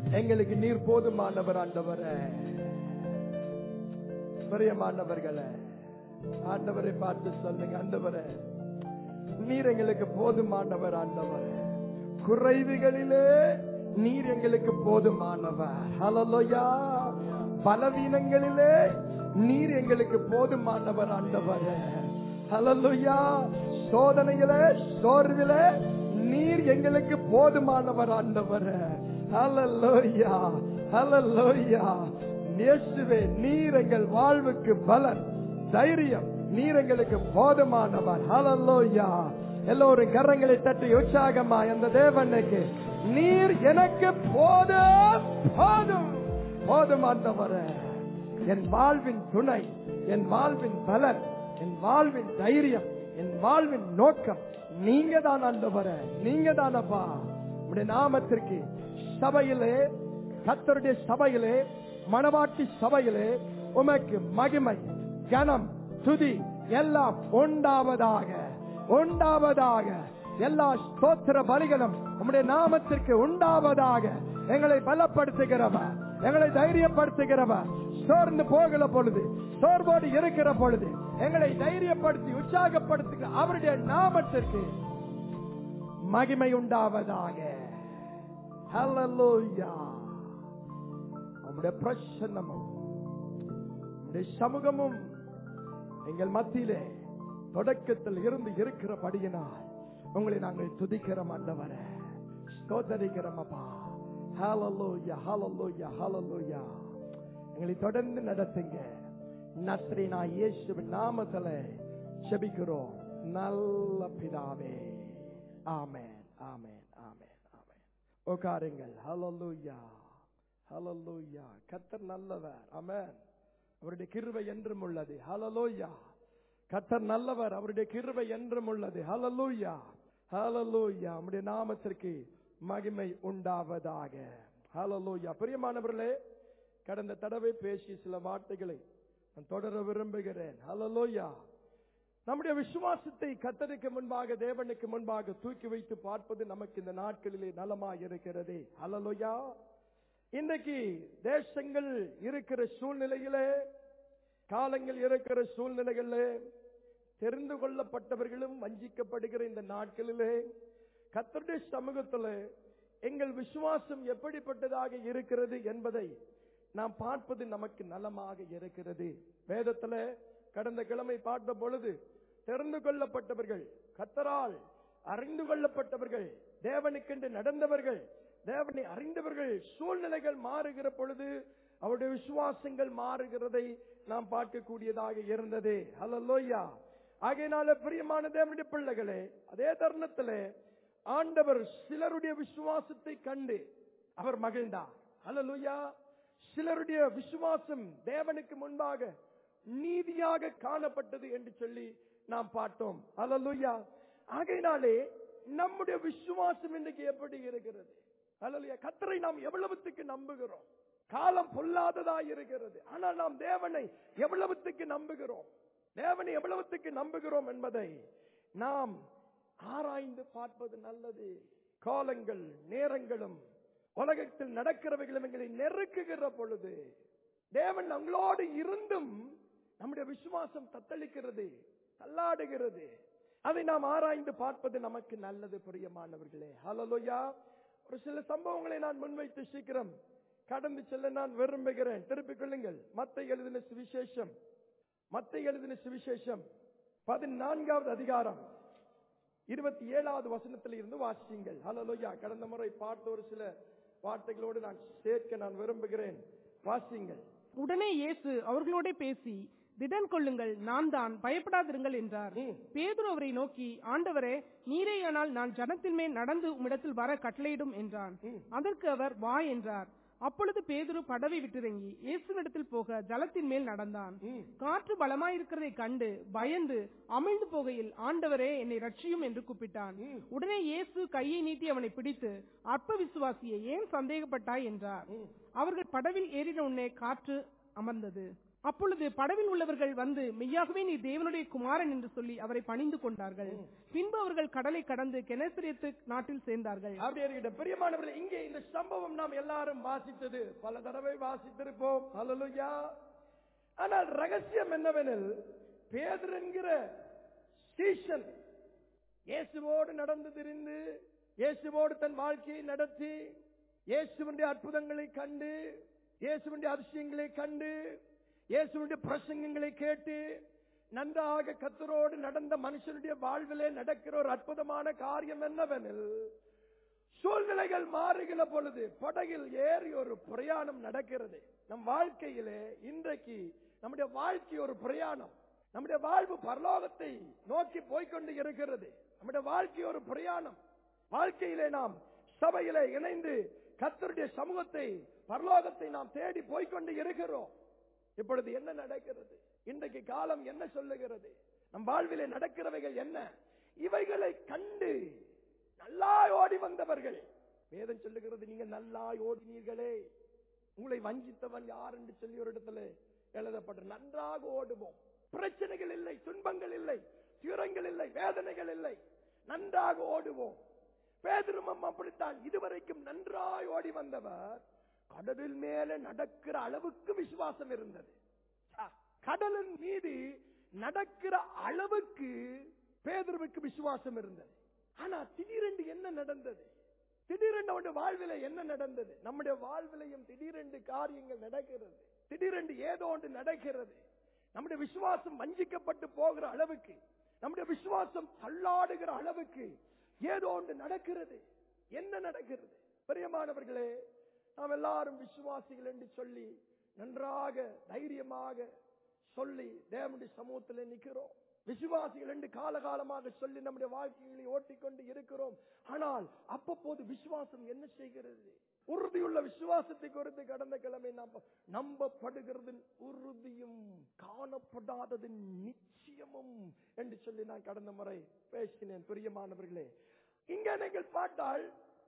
எங்களுக்கு நீர் போதுமானவர் ஆண்டவரே பிரியமானவர்களே ஆண்டவரை பார்த்து சொல்லுங்க ஆண்டவரே நீர் எங்களுக்கு போதுமானவர் ஆண்டவரே குறைவுகளிலே நீர் எங்களுக்கு போதுமானவர் ஹalleluya பலவீனங்களிலே நீர் எங்களுக்கு போதுமானவர் ஆண்டவரே ஹalleluya சோதனையிலே சோர்விலே நீர் எங்களுக்கு போதுமானவர் ஆண்டவரே ஹalleluya ஹalleluya இயேசுவே நீர் எங்கள் வாழ்வுக்கு பலன் தைரியம் நீர் எங்களுக்கு போதுமானவர் ஹalleluya எல்லோரும் கரங்களை தட்டி உற்சாகமா அந்த தேவனுக்கு நீர் எனக்கு போதும் போதும் போதுமானவரே என் வாழ்வின் துணை என் வாழ்வின் பலன் என் வாழ்வின் தைரியம் என் வாழ்வின் நோக்கம் நீங்க தான் ஆண்டவரே நீங்க தானப்பா உடைய நாமத்திற்கு சபையிலே கத்தருடைய சபையிலே மணவாட்டி சபையிலே உமக்கு மகிமை கனம் துதி எல்லாம் உண்டாவதாக உண்டாவதாக எல்லா ஸ்தோத்திர பலிகளும் உம்முடைய நாமத்திற்கு உண்டாவதாக எங்களை பலப்படுத்துகிறவர் எங்களை தைரியப்படுத்துகிறவர் சோர்ந்து போகிற பொழுது சோர்வோடு இருக்கிற பொழுது எங்களை தைரியப்படுத்தி உற்சாகப்படுத்துகிற அவருடைய நாமத்திற்கு மகிமை உண்டாவதாக ஹalleluya உம்முடைய பிரசன்னமும் உம்முடைய சமூகமும் எங்கள் மத்தியிலே தொடக்கத்தில் இருந்து இருக்கிறபடியினால் உங்களை நாங்கள் துதிக்கிறோம் ஆண்டவரே ஸ்தோத்தரிக்கிறோம் அப்பா ஹalleluya ஹalleluya ஹalleluya எங்களை தொடர்ந்து நடத்துங்க நன்றி நான் இயேசுவின் நாமத்துல செபிக்கிறோம் நல்ல பிதாவே ஆமென் ஆமென் ஆமென் ஆமென் உட்காருங்கள் ஹalleluya ஹalleluya கர்த்தர் நல்லவர் ஆமென் அவருடைய கிருபை என்றும் உள்ளது ஹalleluya கர்த்தர் நல்லவர் அவருடைய கிருபை என்றும் உள்ளது ஹalleluya ஹalleluya நம்முடைய நாமத்திற்கு மகிமை உண்டாவதாக ஹalleluya பிரியமானவர்களே கடந்த தடவை பேசி சில வார்த்தைகளை நான் தொடர விரும்புகிறேன் ஹalleluya நம்முடைய விசுவாசத்தை கத்தருக்கு முன்பாக தேவனுக்கு முன்பாக தூக்கி வைத்து பார்ப்பது நமக்கு இந்த நாட்களிலே நலமாய் இருக்கிறது ஹalleluya இன்றைக்கு தேசங்கள் இருக்கிற சூழ்நிலையிலே காலங்கள் இருக்கிற சூழ்நிலைகளிலே தெரிந்து கொள்ளப்பட்டவர்களும் வஞ்சிக்கப்படுகிற இந்த நாட்களிலே கத்தருடைய சமூகத்தில் எங்கள் விசுவாசம் எப்படிப்பட்டதாக இருக்கிறது என்பதை நாம் பார்ப்பது நமக்கு நலமாக இருக்கிறது வேதத்துல கடந்த கிழமை பார்த்த பொழுது தெரிந்து கொள்ளப்பட்டவர்கள் கத்தரால் அறிந்து கொள்ளப்பட்டவர்கள் தேவனுக்கென்று நடந்தவர்கள் தேவனை அறிந்தவர்கள் சூழ்நிலைகள் மாறுகிற பொழுது அவருடைய விசுவாசங்கள் மாறுகிறதை நாம் பார்க்கக்கூடியதாக இருந்தது ஹalleluya ஆகையினால பிரியமான தேவனுடைய பிள்ளைகளே அதே தருணத்திலே ஆண்டவர் சிலருடைய விசுவாசத்தை கண்டு அவர் மகிழ்ந்தார் ஹalleluya சிலருடைய விசுவாசம் தேவனுக்கு முன்பாக நீதியாக காணப்பட்டது என்று சொல்லி நாம் பார்த்தோம் ஹalleluya ஆகையினாலே நம்முடைய விசுவாசம் இன்றைக்கு எப்படி இருக்கிறது ஹalleluya கத்தரை நாம் எவ்வளவுத்துக்கு நம்புகிறோம் காலம் பொல்லாததா இருக்கிறது ஆனால் நாம் தேவனை எவ்வளவுத்துக்கு நம்புகிறோம் தேவனை எவ்வளவுத்துக்கு நம்புகிறோம் என்பதை நாம் ஆராய்ந்து பார்ப்பது நல்லது காலங்கள் நேரங்களும் உலகத்தில் நடக்கிறவைகளும் எங்களை நெருக்குகிற பொழுது தேவன் நம்மளோடு இருந்தும் நம்முடைய விசுவாசம் தத்தளிக்கிறது தள்ளாடுகிறது அதை நாம் ஆராய்ந்து பார்ப்பது நமக்கு நல்லது பிரியமானவர்களே ஹalleluya ஒரு சில சம்பவங்களை நான் முன்வைத்து சீக்கிரம் கடந்து செல்ல நான் விரும்புகிறேன் திருப்பிக் கொள்ளுங்கள் மத்த எழுதின சுவிசேஷம் மத்த எழுதின சுவிசேஷம் பதினான்காவது அதிகாரம் இருபத்தி ஏழாவது வசனத்தில் இருந்து வாசியுங்கள் ஹalleluya கடந்த முறை பார்த்த ஒரு சில வார்த்தைகளோடு நான் சேர்க்க நான் விரும்புகிறேன் வாசியுங்கள் உடனே இயேசு அவர்களோட பேசி திடன் கொள்ளுங்கள் நான் தான் பயப்படாதிருங்கள் என்றார் ம். பேதுரு அவரை நோக்கி ஆண்டவரே நீரேயானால் நான் ஜனத்தின் மேல் நடந்து உம்மிடத்தில் வர கட்டளையிடும் என்றான் ம். அதற்கு அவர் வா என்றார் அப்பொழுது பேதுரு படவை விட்டிறங்கி இயேசுவிடத்தில் போக ஜலத்தின் மேல் நடந்தான் ம். காற்று பலமாயிருக்கிறதை கண்டு பயந்து அமிழ்ந்து போகையில் ஆண்டவரே என்னை ரட்சியும் என்று கூப்பிட்டான் ம். உடனே இயேசு கையை நீட்டி அவனை பிடித்து அற்ப விசுவாசியை ஏன் சந்தேகப்பட்டாய் என்றார் ம். அவர்கள் படவில் ஏறின உடனே காற்று அமர்ந்தது அப்பொழுது படவில் உள்ளவர்கள் வந்து மெய்யாகவே நீ தேவனுடைய குமாரன் என்று சொல்லி அவரை பணிந்து கொண்டார்கள் பின்பு அவர்கள் கடலை கடந்து கெனசரியத்து நாட்டில் சேர்ந்தார்கள் அப்படி இருக்கிட்ட பிரியமானவர்களே இங்கே இந்த சம்பவம் நாம் எல்லாரும் வாசித்தது பல தடவை வாசித்திருப்போம் ஹalleluya ஆனால் ரகசியம் என்னவெனில் பேதர் என்கிற ஸ்டேஷன் இயேசுவோடு நடந்து திரிந்து இயேசுவோடு தன் வாழ்க்கையை நடத்தி இயேசுவினுடைய அற்புதங்களை கண்டு இயேசுவினுடைய அதிசயங்களை கண்டு இயேசுவினுடைய பிரசங்கங்களை கேட்டு நன்றாக கத்தரோடு நடந்த மனுஷனுடைய வாழ்விலே நடக்கிற ஒரு அற்புதமான காரியம் என்னவெனில் சூழ்நிலைகள் மாறுகிற பொழுது படகில் ஏறி ஒரு பிரயாணம் நடக்கிறது நம் வாழ்க்கையிலே இன்றைக்கு நம்முடைய வாழ்க்கை ஒரு பிரயாணம் நம்முடைய வாழ்வு பரலோகத்தை நோக்கி போய்க்கொண்டு இருக்கிறது நம்முடைய வாழ்க்கை ஒரு பிரயாணம் வாழ்க்கையிலே நாம் சபையிலே இணைந்து கத்தருடைய சமூகத்தை பரலோகத்தை நாம் தேடி போய்க்கொண்டு இருக்கிறோம் இப்பொழுது என்ன நடக்கிறது இன்றைக்கு காலம் என்ன சொல்லுகிறது நம் வாழ்விலே நடக்கிறவைகள் என்ன இவைகளை கண்டு நல்லா ஓடி வந்தவர்கள் வேதம் சொல்லுகிறது நீங்க நல்லா ஓடினீர்களே உங்களை வஞ்சித்தவன் யார் என்று சொல்லி ஒரு இடத்துல எழுதப்பட்ட நன்றாக ஓடுவோம் பிரச்சனைகள் இல்லை துன்பங்கள் இல்லை துயரங்கள் இல்லை வேதனைகள் இல்லை நன்றாக ஓடுவோம் பேதுருமம் அப்படித்தான் இதுவரைக்கும் நன்றாய் ஓடி வந்தவர் கடலில் மேல நடக்கிற அளவுக்கு விசுவாசம் இருந்தது ஆ, கடலின் மீது நடக்கிற அளவுக்கு பேதுருவுக்கு விசுவாசம் இருந்தது ஆனா திடீரென்று என்ன நடந்தது திடீரென்று அவனுடைய வாழ்வில என்ன நடந்தது நம்முடைய வாழ்விலையும் திடீரென்று காரியங்கள் நடக்கிறது திடீரென்று ஏதோ ஒன்று நடக்கிறது நம்முடைய விசுவாசம் வஞ்சிக்கப்பட்டு போகிற அளவுக்கு நம்முடைய விசுவாசம் தள்ளாடுகிற அளவுக்கு ஏதோ ஒன்று நடக்கிறது என்ன நடக்கிறது பிரியமானவர்களே நாம் எல்லாரும் விசுவாசிகள் என்று சொல்லி நன்றாக தைரியமாக சொல்லி தேவனுடைய சமூகத்தில் நிற்கிறோம் விசுவாசிகள் என்று காலகாலமாக சொல்லி நம்முடைய வாழ்க்கைகளை ஓட்டிக்கொண்டு இருக்கிறோம் ஆனால் அப்பப்போது விசுவாசம் என்ன செய்கிறது உறுதியுள்ள விசுவாசத்தை குறித்து கடந்த கிழமை நாம் நம்பப்படுகிறது உறுதியும் காணப்படாதது நிச்சயமும் என்று சொல்லி நான் கடந்த முறை பேசினேன் பிரியமானவர்களே இங்க நீங்கள் பார்த்தால்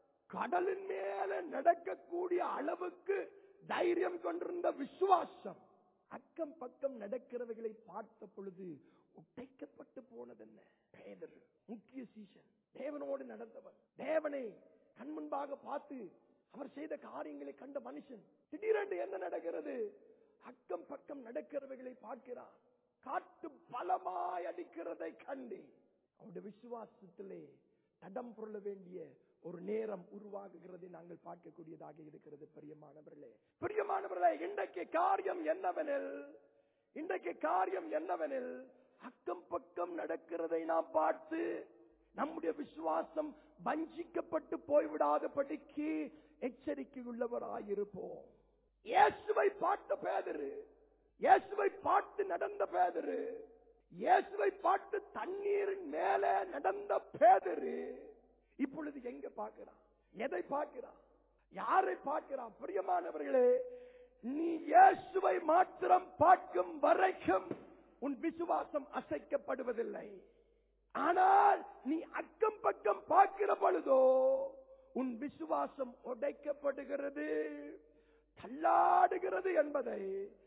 கடலின் மேல நடக்கக்கூடிய அளவுக்கு தைரியம் கொண்டிருந்த விசுவாசம் அக்கம் பக்கம் நடக்கிறவைகளை பார்த்த பொழுது உடைக்கப்பட்டு போனது என்ன பேதர் முக்கிய சீசன் தேவனோடு நடந்தவன் தேவனை கண் முன்பாக பார்த்து அவர் செய்த காரியங்களை கண்ட மனுஷன் திடீரென்று என்ன நடக்கிறது அக்கம் பக்கம் நடக்கிறவைகளை பார்க்கிறான் காட்டு பலமாய் அடிக்கிறதை கண்டு அவருடைய விசுவாசத்திலே தடம் புரள வேண்டிய ஒரு நேரம் உருவாகுகிறதை நாங்கள் பார்க்கக்கூடியதாக இருக்கிறது பிரியமானவர்களே பிரியமானவர்களே இன்றைக்கு காரியம் என்னவெனில் இன்றைக்கு காரியம் என்னவெனில் அக்கம் பக்கம் நடக்கிறதை நாம் பார்த்து நம்முடைய விசுவாசம் வஞ்சிக்கப்பட்டு போய்விடாதபடிக்கு எச்சரிக்கை உள்ளவராயிருப்போம் இயேசுவை பார்த்த பேதரு இயேசுவை பார்த்து நடந்த பேதரு இயேசுவை பார்த்து தண்ணீரின் மேல நடந்த பேதரு இப்பொழுது எங்க பார்க்கிறான் எதை பார்க்கிறான் யாரை பார்க்கிறான் பிரியமானவர்களே நீ இயேசுவை மாத்திரம் பார்க்கும் வரைக்கும் உன் விசுவாசம் அசைக்கப்படுவதில்லை ஆனால் நீ அக்கம் பக்கம் பார்க்கிற பொழுதோ உன் விசுவாசம் உடைக்கப்படுகிறது தள்ளாடுகிறது என்பதை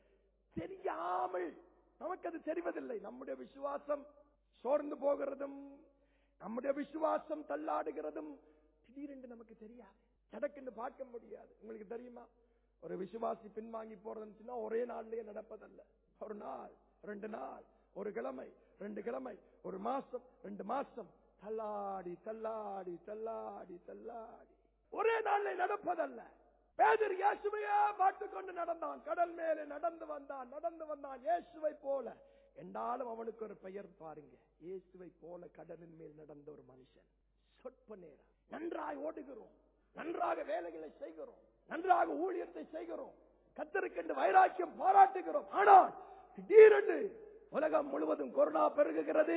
தெரியாமல் நமக்கு அது தெரிவதில்லை நம்முடைய விசுவாசம் சோர்ந்து போகிறதும் நம்முடைய விசுவாசம் தள்ளாடுகிறதும் திடீரென்று நமக்கு தெரியாது சடக்குன்னு பார்க்க முடியாது உங்களுக்கு தெரியுமா ஒரு விசுவாசி பின்வாங்கி போறதுன்னு ஒரே நாள்லயே நடப்பதல்ல ஒரு நாள் ரெண்டு நாள் ஒரு கிழமை ரெண்டு கிழமை ஒரு மாசம் ரெண்டு மாசம் தள்ளாடி தள்ளாடி தள்ளாடி தள்ளாடி ஒரே நாள்ல நடப்பதல்ல பேதர் இயேசுவையே பார்த்து கொண்டு நடந்தான் கடல் மேலே நடந்து வந்தான் நடந்து வந்தான் இயேசுவை போல என்றாலும் அவனுக்கு ஒரு பெயர் பாருங்க இயேசுவை போல கடலின் மேல் நடந்த ஒரு மனுஷன் சொற்ப நேரம் நன்றாய் ஓடுகிறோம் நன்றாக வேலைகளை செய்கிறோம் நன்றாக ஊழியத்தை செய்கிறோம் கத்தருக்கென்று வைராக்கியம் பாராட்டுகிறோம் ஆனால் திடீரென்று உலகம் முழுவதும் கொரோனா பெருகுகிறது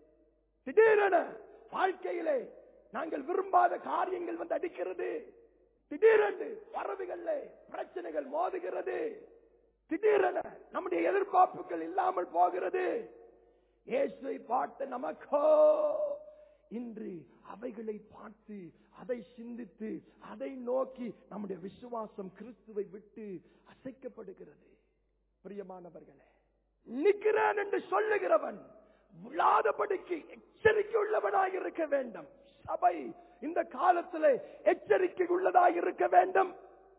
திடீரென வாழ்க்கையிலே நாங்கள் விரும்பாத காரியங்கள் வந்து அடிக்கிறது திடீரென்று வரவுகளிலே பிரச்சனைகள் மோதுகிறது திடீரென நம்முடைய எதிர்பார்ப்புகள் இல்லாமல் போகிறது இயேசுவை பார்த்த நமக்கோ இன்று அவைகளை பார்த்து அதை சிந்தித்து அதை நோக்கி நம்முடைய விசுவாசம் கிறிஸ்துவை விட்டு அசைக்கப்படுகிறது பிரியமானவர்களே நிக்கிறேன் என்று சொல்லுகிறவன் விழாதபடிக்கு எச்சரிக்கை உள்ளவனாய் இருக்க வேண்டும் சபை இந்த காலத்திலே எச்சரிக்கை உள்ளதாய் இருக்க வேண்டும்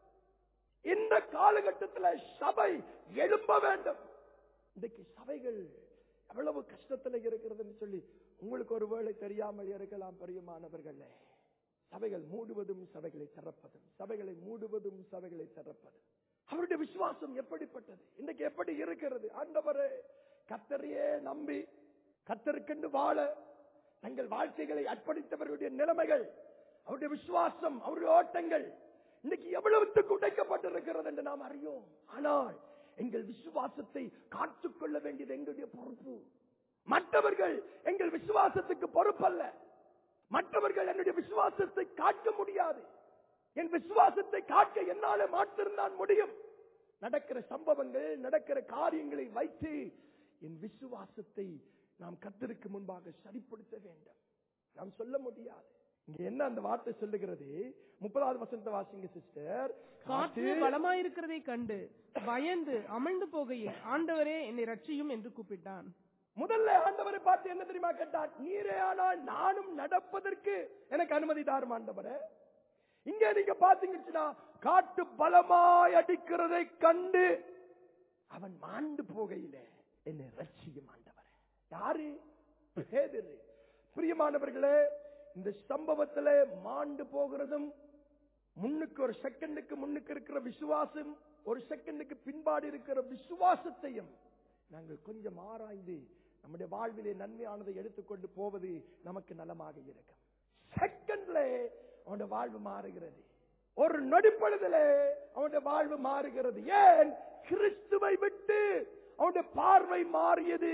இந்த காலகட்டத்தில் சபை எழும்ப வேண்டும் இன்றைக்கு சபைகள் எவ்வளவு கஷ்டத்துல இருக்கிறதுன்னு சொல்லி உங்களுக்கு ஒருவேளை தெரியாமல் இருக்கலாம் பெரியமானவர்களே சபைகள் மூடுவதும் சபைகளை திறப்பதும் சபைகளை மூடுவதும் சபைகளை திறப்பதும் அவருடைய விசுவாசம் எப்படிப்பட்டது இன்றைக்கு எப்படி இருக்கிறது ஆண்டவரே கத்தரையே நம்பி கத்தருக்கென்று வாழ தங்கள் வாழ்க்கைகளை அர்ப்பணித்தவர்களுடைய நிலைமைகள் அவருடைய விசுவாசம் அவருடைய ஓட்டங்கள் இன்னைக்கு எவ்வளவுக்கு உடைக்கப்பட்டிருக்கிறது என்று நாம் அறியோம் ஆனால் எங்கள் விசுவாசத்தை காத்துக்கொள்ள வேண்டியது எங்களுடைய பொறுப்பு மற்றவர்கள் எங்கள் விசுவாசத்துக்கு பொறுப்பல்ல மற்றவர்கள் என்னுடைய விசுவாசத்தை காக்க முடியாது என் விசுவாசத்தை காக்க என்னால மாத்திருந்தான் முடியும் நடக்கிற சம்பவங்கள் நடக்கிற காரியங்களை வைத்து என் விசுவாசத்தை நாம் கத்தருக்கு முன்பாக சரிப்படுத்த வேண்டும் நாம் சொல்ல முடியாது இங்க என்ன அந்த வார்த்தை சொல்லுகிறது முப்பதாவது வசனத்தை வாசிங்க சிஸ்டர் காற்று பலமாயிருக்கிறதை கண்டு பயந்து அமிழ்ந்து போகையில் ஆண்டவரே என்னை ரட்சியும் என்று கூப்பிட்டான் முதல்ல ஆண்டவரை பார்த்து என்ன தெரியுமா கேட்டார் நீரே ஆனால் நானும் நடப்பதற்கு எனக்கு அனுமதி தாரும் ஆண்டவரே இங்க நீங்க பாத்தீங்கன்னா காட்டு பலமாய் அடிக்கிறதை கண்டு அவன் மாண்டு போகையிலே என்னை ரட்சியும் ஆண்டவரே யாரு பேதுரு பிரியமானவர்களே இந்த சம்பவத்திலே மாண்டு போகிறதும் முன்னுக்கு ஒரு செகண்டுக்கு முன்னுக்கு இருக்கிற விசுவாசம் ஒரு செகண்டுக்கு பின்பாடு இருக்கிற விசுவாசத்தையும் நாங்கள் கொஞ்சம் ஆராய்ந்து நம்முடைய வாழ்விலே நன்மையானதை எடுத்துக்கொண்டு போவது நமக்கு நலமாக இருக்கும் செகண்ட்ல அவனுடைய வாழ்வு மாறுகிறது ஒரு நொடிப்பொழுதிலே அவனுடைய வாழ்வு மாறுகிறது ஏன் கிறிஸ்துவை விட்டு அவனுடைய பார்வை மாறியது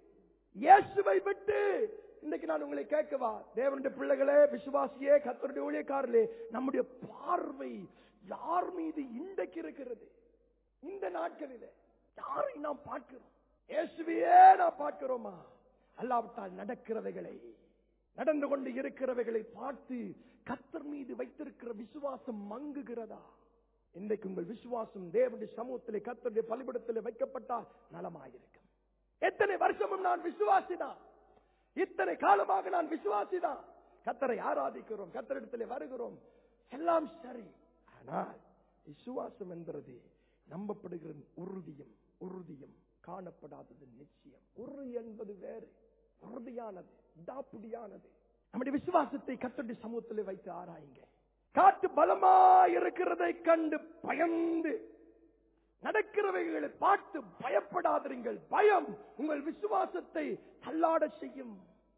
இயேசுவை விட்டு இன்னைக்கு நான் உங்களை கேட்கவா தேவனுடைய பிள்ளைகளே விசுவாசியே கத்தருடைய ஊழியக்காரர்களே நம்முடைய பார்வை யார் மீது இன்றைக்கு இருக்கிறது இந்த நாட்களிலே யாரை நாம் பார்க்கிறோம் இயேசுவையே நாம் பார்க்கிறோமா அல்லாவிட்டால் நடக்கிறவைகளை நடந்து கொண்டு இருக்கிறவைகளை பார்த்து கத்தர் மீது வைத்திருக்கிற விசுவாசம் மங்குகிறதா இன்றைக்கு உங்கள் விசுவாசம் தேவனுடைய சமூகத்திலே கத்தருடைய பலிபடத்திலே வைக்கப்பட்டால் நலமாயிருக்கும் எத்தனை வருஷமும் நான் விசுவாசிதான் இத்தனை காலமாக நான் விசுவாசிதான் கத்தரை ஆராதிக்கிறோம் கத்தரிடத்திலே வருகிறோம் எல்லாம் சரி ஆனால் விசுவாசம் என்பது நம்பப்படுகிற உறுதியும் உறுதியும் காணப்படாதது நிச்சயம் உறுதி என்பது வேறு உறுதியானது டாப்புடியானது நம்முடைய விசுவாசத்தை கத்தருடைய சமூகத்தில் வைத்து ஆராயுங்க காட்டு பலமாய் இருக்கிறதை கண்டு பயந்து நடக்கிறவைகளை பார்த்து பயப்படாதிருங்கள் பயம் உங்கள் விசுவாசத்தை தள்ளாட செய்யும்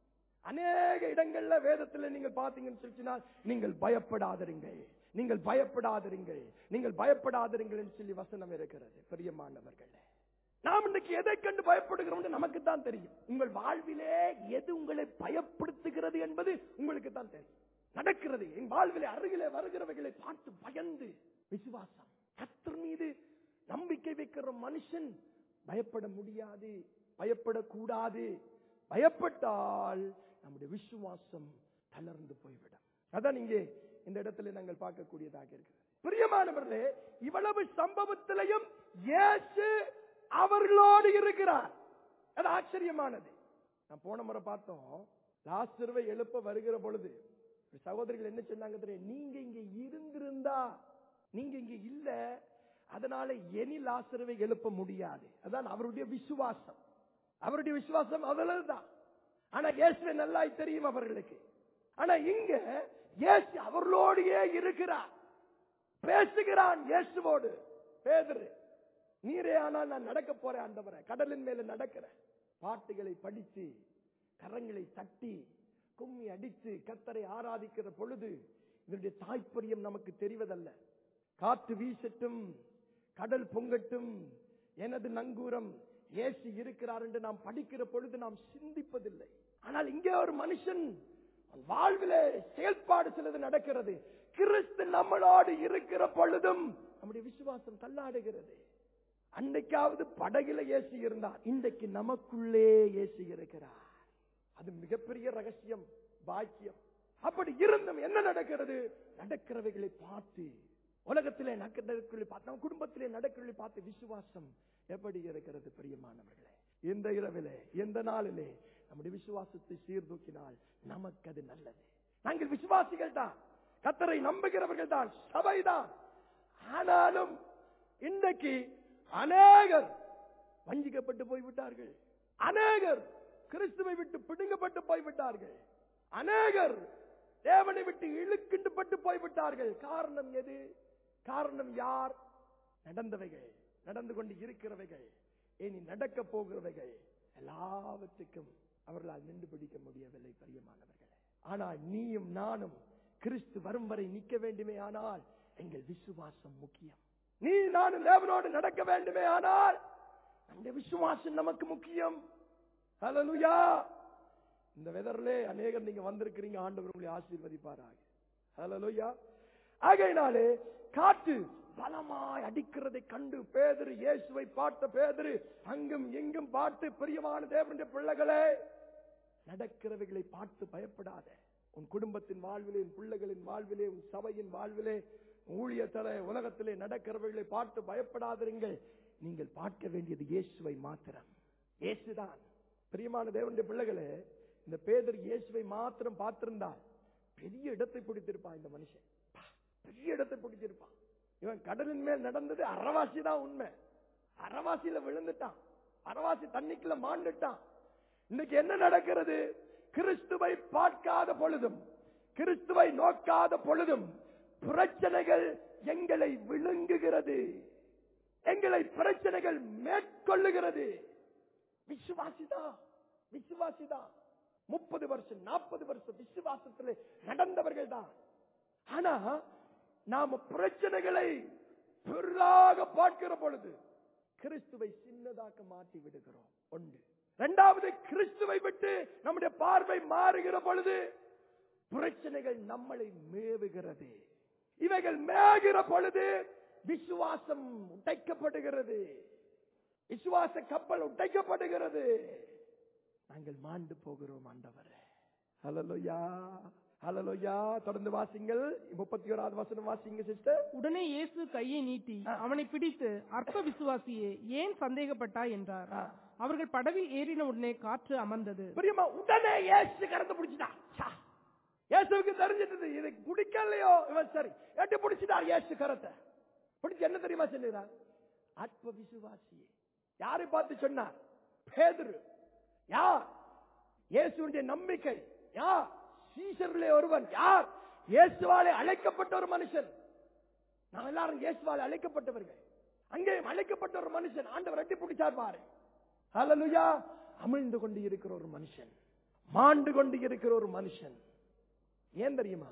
அநேக இடங்கள்ல வேதத்துல நீங்கள் பாத்தீங்கன்னு சொல்லிச்சுன்னா நீங்கள் பயப்படாதிருங்கள் நீங்கள் பயப்படாதிருங்கள் நீங்கள் பயப்படாதிருங்கள் என்று சொல்லி வசனம் இருக்கிறது பெரியமானவர்களே நாம் இன்னைக்கு எதை கண்டு பயப்படுகிறோம் நமக்கு தான் தெரியும் உங்கள் வாழ்விலே எது உங்களை பயப்படுத்துகிறது என்பது உங்களுக்கு தான் தெரியும் நடக்கிறது என் வாழ்விலே அருகிலே வருகிறவைகளை பார்த்து பயந்து விசுவாசம் கத்தர் மீது நம்பிக்கை வைக்கிற மனுஷன் பயப்பட முடியாது பயப்படக்கூடாது பயப்பட்டால் நம்முடைய விசுவாசம் தளர்ந்து போய்விடும் அதான் இங்கே இந்த இடத்துல நாங்கள் பார்க்கக்கூடியதாக இருக்கிறது பிரியமானவர்களே இவ்வளவு சம்பவத்திலையும் இயேசு அவர்களோடு இருக்கிறார் அது ஆச்சரியமானது நான் போன முறை பார்த்தோம் லாஸ்டர்வை எழுப்ப வருகிற பொழுது சகோதரிகள் என்ன சொன்னாங்க தெரியும் நீங்க இங்க இருந்திருந்தா நீங்க இங்க இல்ல அதனால எனி லாசரவை எழுப்ப முடியாது அதான் அவருடைய விசுவாசம் அவருடைய விசுவாசம் அவ்வளவுதான் ஆனா இயேசுவை நல்லா தெரியும் அவர்களுக்கு ஆனா இங்க இயேசு அவர்களோடையே இருக்கிறார் பேசுகிறான் இயேசுவோடு பேதரு நீரே ஆனால் நான் நடக்க போறேன் ஆண்டவரே கடலின் மேல நடக்கிறேன் பாட்டுகளை படித்து கரங்களை தட்டி கும்மி அடித்து கத்தரை ஆராதிக்கிற பொழுது இதனுடைய தாய்ப்பரியம் நமக்கு தெரிவதல்ல காற்று வீசட்டும் கடல் பொங்கட்டும் எனது நங்கூரம் ஏசி இருக்கிறார் என்று நாம் படிக்கிற பொழுது நாம் சிந்திப்பதில்லை ஆனால் இங்கே ஒரு மனுஷன் வாழ்வில செயல்பாடு சிலது நடக்கிறது கிறிஸ்து நம்மளோடு இருக்கிற பொழுதும் நம்முடைய விசுவாசம் தள்ளாடுகிறது அன்னைக்காவது படகுல ஏசி இருந்தார் இன்றைக்கு நமக்குள்ளே ஏசி இருக்கிறார் அது மிகப்பெரிய ரகசியம் பாக்கியம் அப்படி இருந்தும் என்ன நடக்கிறது நடக்கிறவைகளை பார்த்து உலகத்திலே நடக்கிறதை பார்த்து நம்ம குடும்பத்திலே நடக்கிறதை பார்த்து விசுவாசம் எப்படி இருக்கிறது பிரியமானவர்களே இந்த இரவிலே இந்த நாளிலே நம்முடைய விசுவாசத்தை சீர்தூக்கினால் நமக்கு அது நல்லது நாங்கள் விசுவாசிகள் தான் கத்தரை நம்புகிறவர்கள் தான் சபைதான் ஆனாலும் இன்றைக்கு அநேகர் வஞ்சிக்கப்பட்டு போய்விட்டார்கள் அநேகர் கிறிஸ்துவை விட்டு பிடுங்கப்பட்டு போய்விட்டார்கள் அநேகர் தேவனை விட்டு இழுக்கிண்டுபட்டு போய்விட்டார்கள் காரணம் எது காரணம் யார் நடந்தவைகள் நடந்து கொண்டு இருக்கிறவைகள் இனி நடக்க போகிறவைகள் எல்லாவற்றுக்கும் அவர்களால் நின்று பிடிக்க முடியவில்லை பிரியமானவர்களே ஆனால் நீயும் நானும் கிறிஸ்து வரும் வரை நிற்க வேண்டுமே ஆனால் எங்கள் விசுவாசம் முக்கியம் நீ நானும் தேவனோடு நடக்க வேண்டுமே ஆனால் நம்முடைய விசுவாசம் நமக்கு முக்கியம் ஹalleluya இந்த வெதர்லே அநேகர் நீங்க வந்திருக்கிறீங்க ஆண்டவர் உங்களை ஆசீர்வதிப்பாராக ஹalleluya ஆகையினாலே காற்று பலமாய் அடிக்கிறதை கண்டு பேதரு இயேசுவை பார்த்த பேதரு அங்கும் இங்கும் பார்த்து பிரியமான தேவனுடைய பிள்ளைகளே நடக்கிறவைகளை பார்த்து பயப்படாத உன் குடும்பத்தின் வாழ்விலே உன் பிள்ளைகளின் வாழ்விலே உன் சபையின் வாழ்விலே ஊழியத்தலை உலகத்திலே நடக்கிறவைகளை பார்த்து பயப்படாதிருங்கள் நீங்கள் பார்க்க வேண்டியது இயேசுவை மாத்திரம் இயேசுதான் பிரியமான தேவனுடைய பிள்ளைகளே இந்த பேதர் இயேசுவை மாத்திரம் பார்த்திருந்தால் பெரிய இடத்தை பிடித்திருப்பான் இந்த மனுஷன் பா, பெரிய இடத்தை பிடிச்சிருப்பான் இவன் கடலின் மேல் நடந்தது அறவாசி தான் உண்மை அறவாசியில விழுந்துட்டான் அறவாசி தண்ணிக்குள்ள மாண்டுட்டான் இன்னைக்கு என்ன நடக்கிறது கிறிஸ்துவை பார்க்காத பொழுதும் கிறிஸ்துவை நோக்காத பொழுதும் பிரச்சனைகள் எங்களை விழுங்குகிறது எங்களை பிரச்சனைகள் மேற்கொள்ளுகிறது விசுவாசிதா விசுவாசிதா முப்பது வருஷம் நாற்பது வருஷம் விசுவாசத்தில் நடந்தவர்கள் தான் ஆனா நாம பிரச்சனைகளை பெரிதாக பார்க்கிற பொழுது கிறிஸ்துவை சின்னதாக்க மாற்றி விடுகிறோம் ஒன்று இரண்டாவது கிறிஸ்துவை விட்டு நம்முடைய பார்வை மாறுகிற பொழுது பிரச்சனைகள் நம்மளை மேவுகிறது இவைகள் மேகிற பொழுது விசுவாசம் உடைக்கப்படுகிறது விசுவாச கப்பல் உடைக்கப்படுகிறது நாங்கள் மாண்டு போகிறோம் ஆண்டவரே ஹalleluya ஹalleluya தொடர்ந்து வாசிங்கள் முப்பத்தி ஓராவது வசனம் வாசிங்க சிஸ்டர் உடனே இயேசு கையை நீட்டி அவனை பிடித்து அற்ப விசுவாசியே ஏன் சந்தேகப்பட்டாய் என்றார் ஆ. அவர்கள் படவில் ஏறின உடனே காற்று அமர்ந்தது பிரியமா உடனே இயேசு கறந்து பிடிச்சிட்டான் ச்சா. இயேசுவுக்கு தெரிஞ்சிட்டது இது குடிக்கலையோ இவன் சரி எட்டு பிடிச்சிட்டார் இயேசு கரத்தை பிடிச்சு என்ன தெரியுமா சொல்லுகிறார் அற்ப விசுவாசியே யாரை பார்த்து சொன்னார் பேதுரு யார் இயேசுடைய நம்பிக்கை யார் சீசர்களே ஒருவன் யார் இயேசுவாலே அழைக்கப்பட்ட ஒரு மனுஷன் நாம் எல்லாரும் இயேசுவாலே அழைக்கப்பட்டவர்கள் அங்கே அழைக்கப்பட்ட ஒரு மனுஷன் ஆண்டவர் எட்டி பிடிச்சார் பாரு ஹalleluya அமிழ்ந்து கொண்டு இருக்கிற ஒரு மனுஷன் மாண்டு கொண்டு இருக்கிற ஒரு மனுஷன் ஏன் தெரியுமா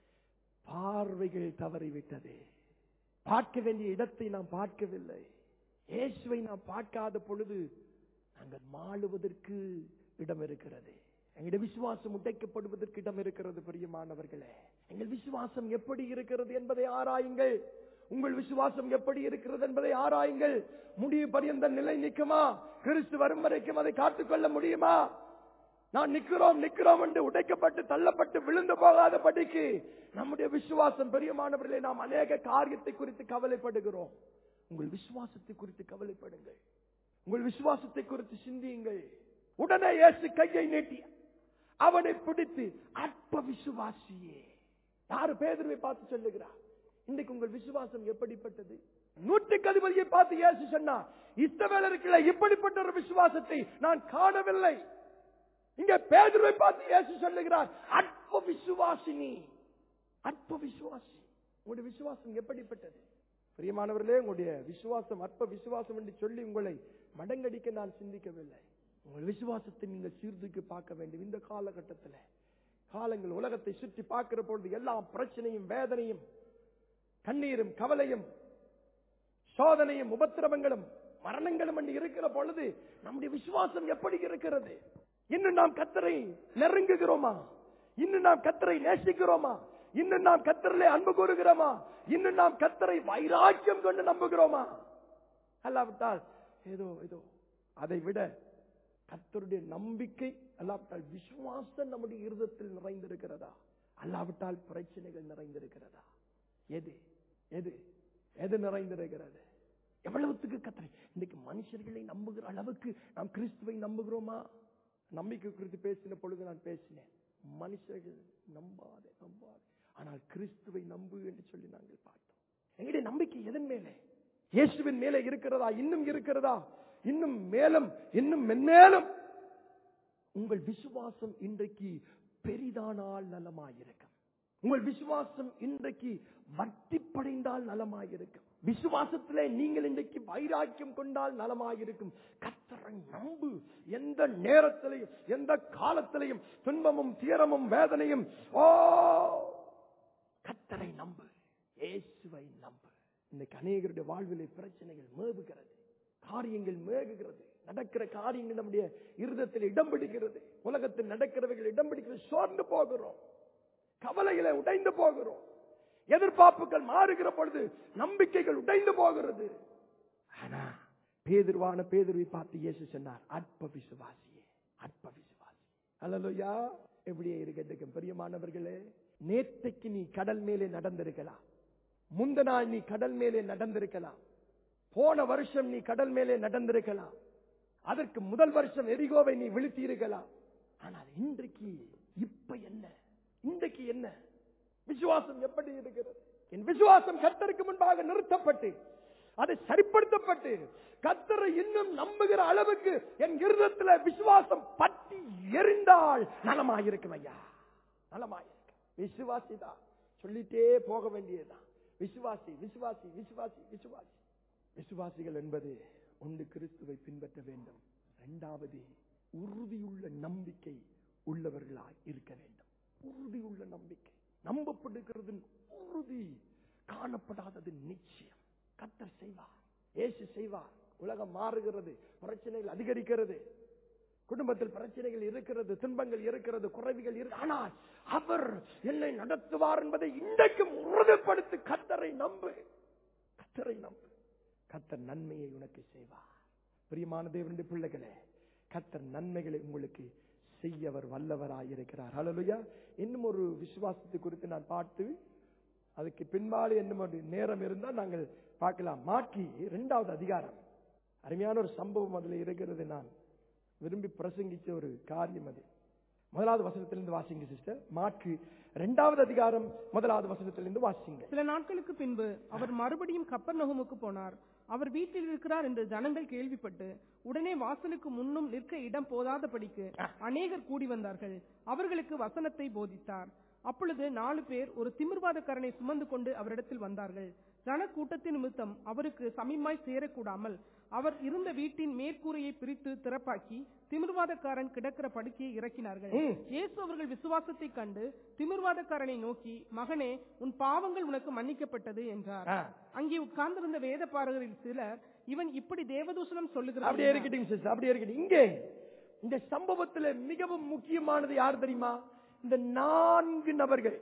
பார்வைகள் தவறிவிட்டது பார்க்க வேண்டிய இடத்தை நாம் பார்க்கவில்லை இயேசுவை நாம் பார்க்காத பொழுது நாங்கள் மாளுவதற்கு இடம் இருக்கிறது எங்களுடைய விசுவாசம் உடைக்கப்படுவதற்கு இடம் இருக்கிறது பிரியமானவர்களே எங்கள் விசுவாசம் எப்படி இருக்கிறது என்பதை ஆராயுங்கள் உங்கள் விசுவாசம் எப்படி இருக்கிறது என்பதை ஆராயுங்கள் முடிவு பரியந்த நிலை நிற்குமா கிறிஸ்து வரும் வரைக்கும் அதை காத்துக்கொள்ள முடியுமா நான் நிக்கிறோம் நிக்கிறோம் என்று உடைக்கப்பட்டு தள்ளப்பட்டு விழுந்து போகாத படிக்கு நம்முடைய விசுவாசம் பெரியமானவர்களே நாம் அநேக காரியத்தை குறித்து கவலைப்படுகிறோம் உங்கள் விசுவாசத்தை குறித்து கவலைப்படுங்கள் உங்கள் விசுவாசத்தை குறித்து சிந்தியுங்கள் உடனே இயேசு கையை நீட்டி அவனை பிடித்து அற்ப விசுவாசியே யாரு பேதர்வை பார்த்து சொல்லுகிறார் இன்னைக்கு உங்கள் விசுவாசம் எப்படிப்பட்டது நூற்றுக்கு அதிபதியை பார்த்து இயேசு சொன்னார் இஸ்ரவேலருக்குள்ள இப்படிப்பட்ட ஒரு விசுவாசத்தை நான் காணவில்லை இங்க பேதுருவை பார்த்து இயேசு சொல்லுகிறார் அற்ப விசுவாசினி அற்ப விசுவாசி உங்களுடைய விசுவாசம் எப்படிப்பட்டது பிரியமானவர்களே உங்களுடைய விசுவாசம் அற்ப விசுவாசம் என்று சொல்லி உங்களை மடங்கடிக்க நான் சிந்திக்கவில்லை உங்கள் விசுவாசத்தை நீங்கள் சீர்தூக்கி பார்க்க வேண்டும் இந்த காலகட்டத்தில் காலங்கள் உலகத்தை சுற்றி பார்க்கிற பொழுது எல்லா பிரச்சனையும் வேதனையும் கண்ணீரும் கவலையும் சோதனையும் உபத்திரவங்களும் மரணங்களும் என்று இருக்கிற பொழுது நம்முடைய விசுவாசம் எப்படி இருக்கிறது இன்னும் நாம் கத்தரை நெருங்குகிறோமா இன்னும் நாம் கத்தரை நேசிக்கிறோமா இன்னும் நாம் கத்தரிலே அன்பு கூறுகிறோமா இன்னும் நாம் கத்தரை வைராக்கியம் கொண்டு நம்புகிறோமா அல்லாவிட்டால் ஏதோ ஏதோ அதை விட கத்தருடைய நம்பிக்கை அல்லாவிட்டால் விசுவாசம் நம்முடைய இருதத்தில் நிறைந்திருக்கிறதா அல்லாவிட்டால் பிரச்சனைகள் நிறைந்திருக்கிறதா எது எது எது நிறைந்திருக்கிறது எவ்வளவுத்துக்கு கத்தரை இன்னைக்கு மனுஷர்களை நம்புகிற அளவுக்கு நாம் கிறிஸ்துவை நம்புகிறோமா நம்பிக்கை குறித்து பேசின பொழுது நான் பேசினேன் மனுஷர்கள் நம்பாதே நம்பாதே ஆனால் கிறிஸ்துவை நம்பு என்று சொல்லி நாங்கள் பார்த்தோம் எங்களுடைய நம்பிக்கை எதன் மேலே இயேசுவின் மேலே இருக்கிறதா இன்னும் இருக்கிறதா இன்னும் மேலும் இன்னும் மென்மேலும் உங்கள் விசுவாசம் இன்றைக்கு பெரிதானால் நலமாயிருக்கும் உங்கள் விசுவாசம் இன்றைக்கு வட்டிப்படைந்தால் நலமாயிருக்கும் விசுவாசத்திலே நீங்கள் இன்றைக்கு வைராக்கியம் கொண்டால் நலமாயிருக்கும் கத்தரை நம்பு எந்த நேரத்திலையும் எந்த காலத்திலையும் துன்பமும் தீரமும் வேதனையும் ஓ கத்தரை நம்பு இயேசுவை நம்பு இன்னைக்கு அநேகருடைய வாழ்விலே பிரச்சனைகள் மேவுகிறது காரியங்கள் மேகுகிறது நடக்கிற காரியங்கள் நம்முடைய இருதத்தில் இடம் பிடிக்கிறது உலகத்தில் நடக்கிறவைகள் இடம் பிடிக்கிறது சோர்ந்து போகிறோம் கவலைகளை உடைந்து போகிறோம் எதிர்பார்ப்புகள் மாறுகிற பொழுது நம்பிக்கைகள் உடைந்து போகிறது ஆனா பேதுருவான பேதுருவை பார்த்து இயேசு சொன்னார் அற்ப விசுவாசியே அற்ப விசுவாசி அல்லலுயா எப்படியே இருக்கிறதுக்கு பிரியமானவர்களே நேற்றைக்கு நீ கடல் மேலே நடந்திருக்கலாம் முந்த நாள் நீ கடல் மேலே நடந்திருக்கலாம் போன வருஷம் நீ கடல் மேலே நடந்திருக்கலாம் அதற்கு முதல் வருஷம் எரிகோவை நீ விழுத்தி இருக்கலாம் ஆனால் இன்றைக்கு இப்ப என்ன இன்றைக்கு என்ன விசுவாசம் எப்படி இருக்கிறது என் விசுவாசம் கத்தருக்கு முன்பாக நிறுத்தப்பட்டு அது சரிப்படுத்தப்பட்டு கத்தரை இன்னும் நம்புகிற அளவுக்கு என் இருதத்துல விசுவாசம் பற்றி எரிந்தால் நலமாயிருக்கும் ஐயா நலமாயிருக்கும் விசுவாசி தான் சொல்லிட்டே போக வேண்டியதுதான் விசுவாசி விசுவாசி விசுவாசி விசுவாசி விசுவாசிகள் என்பது ஒன்று கிறிஸ்துவை பின்பற்ற வேண்டும் இரண்டாவது உறுதியுள்ள நம்பிக்கை உள்ளவர்களாய் இருக்க வேண்டும் உறுதியுள்ள நம்பிக்கை நம்பப்படுகிறது உறுதி காணப்படாதது நிச்சயம் கத்தர் செய்வார் இயேசு செய்வார் உலகம் மாறுகிறது பிரச்சனைகள் அதிகரிக்கிறது குடும்பத்தில் பிரச்சனைகள் இருக்கிறது துன்பங்கள் இருக்கிறது குறைவுகள் இருக்கு ஆனால் அவர் என்னை நடத்துவார் என்பதை இன்றைக்கும் உறுதிப்படுத்தி கத்தரை நம்பு கத்தரை நம்பு கத்தர் நன்மையை உனக்கு செய்வார் பிரியமான தேவனுடைய பிள்ளைகளே கத்தர் நன்மைகளை உங்களுக்கு செய்ய அவர் வல்லவராய் இருக்கிறார் ஹalleluya இன்னும் ஒரு விசுவாசத்தை குறித்து நான் பார்த்து அதுக்கு பின்பாடு இன்னும் ஒரு நேரம் இருந்தால் நாங்கள் பார்க்கலாம் மாக்கி இரண்டாவது அதிகாரம் அருமையான ஒரு சம்பவம் அதுல இருக்கிறது நான் விரும்பி பிரசங்கிச்ச ஒரு காரியம் அது முதலாவது வசனத்திலிருந்து வாசிங்க சிஸ்டர் மாற்கு இரண்டாவது அதிகாரம் முதலாவது வசனத்திலிருந்து வாசிங்க சில நாட்களுக்கு பின்பு அவர் மறுபடியும் கப்பர் நகுமுக்கு போனார் அவர் வீட்டில் இருக்கிறார் என்று ஜனங்கள் கேள்விப்பட்டு உடனே வாசலுக்கு முன்னும் நிற்க இடம் போதாதபடிக்கு அநேகர் கூடி வந்தார்கள் அவர்களுக்கு வசனத்தை போதித்தார் அப்பொழுது நாலு பேர் ஒரு திமிர்வாதக்காரனை சுமந்து கொண்டு அவரிடத்தில் வந்தார்கள் ஜன கூட்டத்தின் நிமித்தம் அவருக்கு சமீமாய் சேரக்கூடாமல் அவர் இருந்த வீட்டின் மேற்கூரையை பிரித்து திறப்பாக்கி திமிர்வாதக்காரன் கிடக்கிற படுக்கையை இறக்கினார்கள் ம். இயேசு அவர்கள் விசுவாசத்தை கண்டு திமிர்வாதக்காரனை நோக்கி மகனே உன் பாவங்கள் உனக்கு மன்னிக்கப்பட்டது என்றார் ஆ. அங்கே உட்கார்ந்திருந்த வேத பாரகரில் சிலர் இவன் இப்படி தேவதூஷணம் அப்படியே சொல்லுகிறான் இருக்கட்டும் சிஸ்டர் அப்படியே இருக்கட்டும் இங்கே இந்த சம்பவத்துல மிகவும் முக்கியமானது யார் தெரியுமா இந்த நான்கு நபர்கள்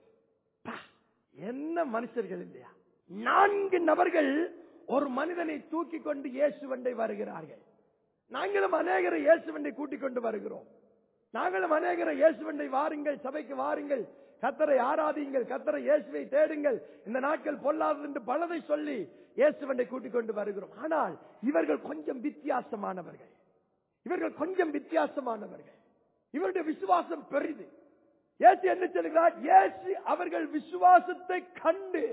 பா, என்ன மனுஷர்கள் இல்லையா நான்கு நபர்கள் ஒரு மனிதனை தூக்கி கொண்டு இயேசுவண்டை வருகிறார்கள் நாங்களும் அநேகரை இயேசுவண்டை கூட்டிக் கொண்டு வருகிறோம் நாங்களும் அநேகரை இயேசுவண்டை வாருங்கள் சபைக்கு வாருங்கள் கத்தரை ஆராதியுங்கள் கத்தரை இயேசுவை தேடுங்கள் இந்த நாட்கள் பொல்லாதது என்று பலதை சொல்லி இயேசுவண்டை கூட்டிக் கொண்டு வருகிறோம் ஆனால் இவர்கள் கொஞ்சம் வித்தியாசமானவர்கள் இவர்கள் கொஞ்சம் வித்தியாசமானவர்கள் இவருடைய விசுவாசம் பெரிது இயேசு என்ன சொல்கிறார் இயேசு அவர்கள் விசுவாசத்தை கண்டு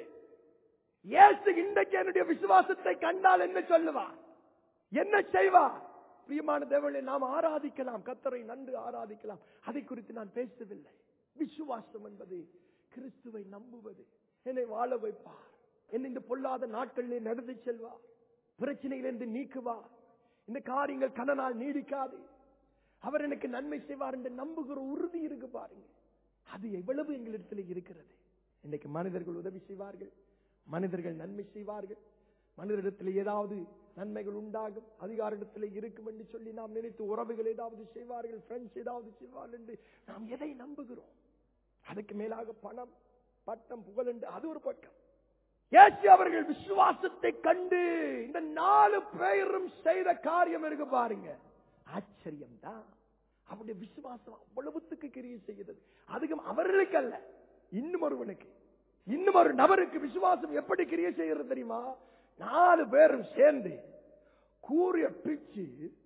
இயேசு இன்றைக்கு என்னுடைய விசுவாசத்தை கண்டால் என்ன சொல்லுவார் என்ன செய்வார் பிரியமான தேவனை நாம் ஆராதிக்கலாம் கத்தரை நன்கு ஆராதிக்கலாம் அதை குறித்து நான் பேசவில்லை விசுவாசம் என்பது கிறிஸ்துவை நம்புவது என்னை வாழ வைப்பார் என்னை இந்த பொல்லாத நாட்களிலே நடந்து செல்வார் பிரச்சனையிலிருந்து நீக்குவார் இந்த காரியங்கள் கனனால் நீடிக்காது அவர் எனக்கு நன்மை செய்வார் என்று நம்புகிற உறுதி இருக்கு பாருங்க அது எவ்வளவு எங்களிடத்தில் இருக்கிறது இன்னைக்கு மனிதர்கள் உதவி செய்வார்கள் மனிதர்கள் நன்மை செய்வார்கள் மனிதரிடத்தில் ஏதாவது நன்மைகள் உண்டாகும் அதிகாரிடத்தில் இருக்கும் என்று சொல்லி நாம் நினைத்து உறவுகள் ஏதாவது செய்வார்கள் ஃப்ரெண்ட்ஸ் ஏதாவது செய்வார்கள் என்று நாம் எதை நம்புகிறோம் அதுக்கு மேலாக பணம் பட்டம் புகழ் என்று அது ஒரு பக்கம் இயேசு அவர்கள் விசுவாசத்தை கண்டு இந்த நாலு பேரும் செய்த காரியம் இருக்கு பாருங்க ஆச்சரியம் தான் அவருடைய விசுவாசம் அவ்வளவுத்துக்கு கிரியை செய்கிறது அதுக்கும் அவர்களுக்கு அல்ல இன்னும் ஒருவனுக்கு இன்னும் ஒரு நபருக்கு விசுவாசம் எப்படி கிரியை செய்யறது தெரியுமா நாலு பேரும் சேர்ந்து கூறிய பிச்சு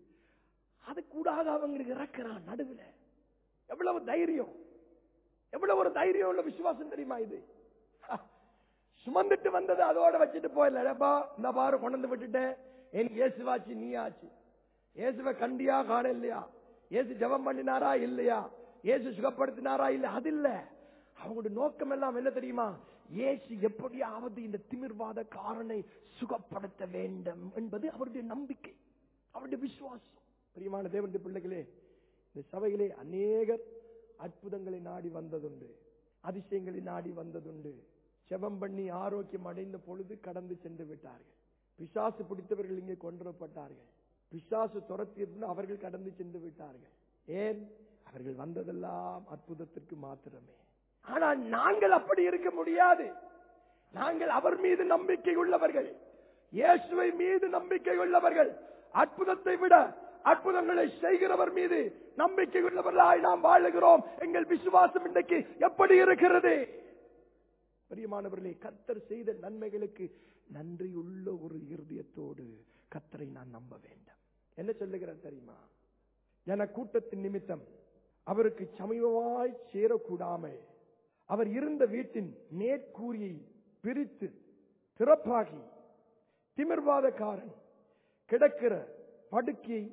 அது கூடாத அவங்களுக்கு இறக்குறான் நடுவுல எவ்வளவு தைரியம் எவ்வளவு ஒரு தைரியம் உள்ள விசுவாசம் தெரியுமா இது ஹ, சுமந்துட்டு வந்தது அதோட வச்சுட்டு போயிடலப்பா இந்த பாரு கொண்டு வந்து விட்டுட்டேன் என் இயேசுவாச்சு நீ ஆச்சு இயேசுவை கண்டியா காண இல்லையா இயேசு ஜெபம் பண்ணினாரா இல்லையா இயேசு சுகப்படுத்தினாரா இல்ல அது இல்ல அவங்களுடைய நோக்கம் எல்லாம் என்ன தெரியுமா இயேசு எப்படியாவது இந்த திமிர்வாத காரனை சுகப்படுத்த வேண்டும் என்பது அவருடைய நம்பிக்கை அவருடைய விசுவாசம் பிரியமான தேவனுடைய பிள்ளைகளே இந்த சபையிலே அநேகர் அற்புதங்களை நாடி வந்ததுண்டு அதிசயங்களை நாடி வந்ததுண்டு செபம் பண்ணி ஆரோக்கியம் அடைந்த பொழுது கடந்து சென்று விட்டார்கள் பிசாசு பிடித்தவர்கள் இங்கே கொண்டுவரப்பட்டார்கள் பிசாசு துரத்தியிருந்து அவர்கள் கடந்து சென்று விட்டார்கள் ஏன் அவர்கள் வந்ததெல்லாம் அற்புதத்திற்கு மாத்திரமே ஆனால் நாங்கள் அப்படி இருக்க முடியாது நாங்கள் அவர் மீது நம்பிக்கை உள்ளவர்கள் இயேசுவை மீது நம்பிக்கை உள்ளவர்கள் அற்புதத்தை விட அற்புதங்களை செய்கிறவர் மீது நம்பிக்கை உள்ளவர்களாய் நாம் வாழுகிறோம் எங்கள் விசுவாசம் இன்றைக்கு எப்படி இருக்கிறது பிரியமானவர்களே கத்தர் செய்த நன்மைகளுக்கு நன்றியுள்ள ஒரு இருதயத்தோடு கத்தரை நான் நம்ப வேண்டும் என்ன சொல்லுகிறார் தெரியுமா என கூட்டத்தின் நிமித்தம் அவருக்கு சமீபமாய் சேரக்கூடாமல் அவர் இருந்த வீட்டின் நேர்கூரியை பிரித்து திறப்பாகி திமிர்வாதக்காரன் கிடக்கிற படுக்கையை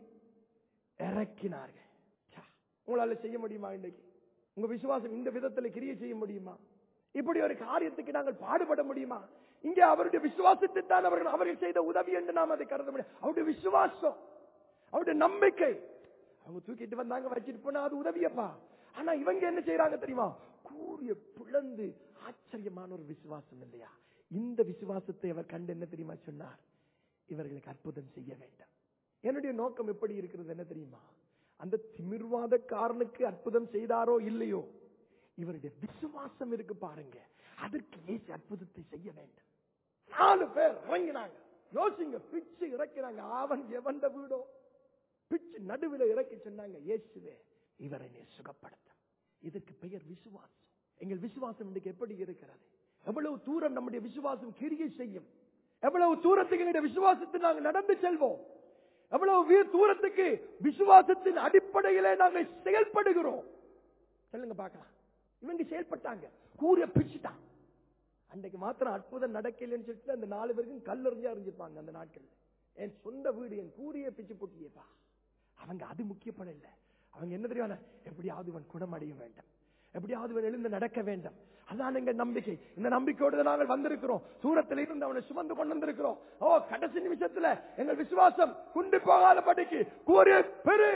இறக்கினார்கள் ச்சா, உங்களால செய்ய முடியுமா இன்னைக்கு உங்க விசுவாசம் இந்த விதத்தில் கிரியை செய்ய முடியுமா இப்படி ஒரு காரியத்துக்கு நாங்கள் பாடுபட முடியுமா இங்கே அவருடைய விசுவாசத்தை தான் அவர்கள் அவர்கள் செய்த உதவி என்று நாம் அதை கருத முடியும் அவருடைய விசுவாசம் அவருடைய நம்பிக்கை அவங்க தூக்கிட்டு வந்தாங்க வச்சிட்டு போனா அது உதவியப்பா ஆனா இவங்க என்ன செய்யறாங்க தெரியுமா கூறிய பிளந்து ஆச்சரியமான ஒரு விசுவாசம் இல்லையா இந்த விசுவாசத்தை அவர் கண்டு என்ன தெரியுமா சொன்னார் இவர்களுக்கு அற்புதம் செய்ய வேண்டாம் என்னுடைய நோக்கம் எப்படி இருக்கிறது என்ன தெரியுமா அந்த திமிர்வாதக்காரனுக்கு அற்புதம் செய்தாரோ இல்லையோ இவருடைய விசுவாசம் இருக்கு பாருங்க அதற்கு ஏசி அற்புதத்தை செய்ய வேண்டும் நாலு பேர் இறங்கினாங்க யோசிங்க பிச்சு இறக்கிறாங்க அவன் எவண்ட வீடோ பிச்சு நடுவில் இறக்கி சொன்னாங்க இயேசுவே இவரை நீ சுகப்படுத்த இதுக்கு பெயர் விசுவாசம் எங்கள் விசுவாசம் இன்றைக்கு எப்படி இருக்கிறது எவ்வளவு தூரம் நம்முடைய விசுவாசம் கிரியை செய்யும் எவ்வளவு தூரத்துக்கு எங்களுடைய விசுவாசத்தை நாங்கள் நடந்து செல்வோம் எவ்வளவு வீ- தூரத்துக்கு விசுவாசத்தின் அடிப்படையிலே நாங்கள் செயல்படுகிறோம் சொல்லுங்க பார்க்கலாம் இவங்க செயல்பட்டாங்க கூறிய பிச்சுட்டான் அன்றைக்கு மாத்திரம் அற்புதம் நடக்கலைன்னு சொல்லிட்டு அந்த நாலு பேருக்கும் கல்லறிஞ்சா அறிஞ்சிருப்பாங்க அந்த நாட்கள்ல என் சொந்த வீடு என் கூறிய பிச்சு போட்டியேப்பா அவங்க அது முக்கியப்படல அவங்க என்ன தெரியும் எப்படியாவது இவன் குணமடைய வேண்டும் எப்படியாவது இவன் எழுந்து நடக்க வேண்டும் அதான் எங்க நம்பிக்கை இந்த நம்பிக்கையோடு தான் நாங்கள் வந்திருக்கிறோம் தூரத்தில் இருந்து அவனை சுமந்து கொண்டு வந்திருக்கிறோம் ஓ கடைசி நிமிஷத்துல எங்கள் விசுவாசம் குண்டு போகாத படிக்கு கூறிய பெரு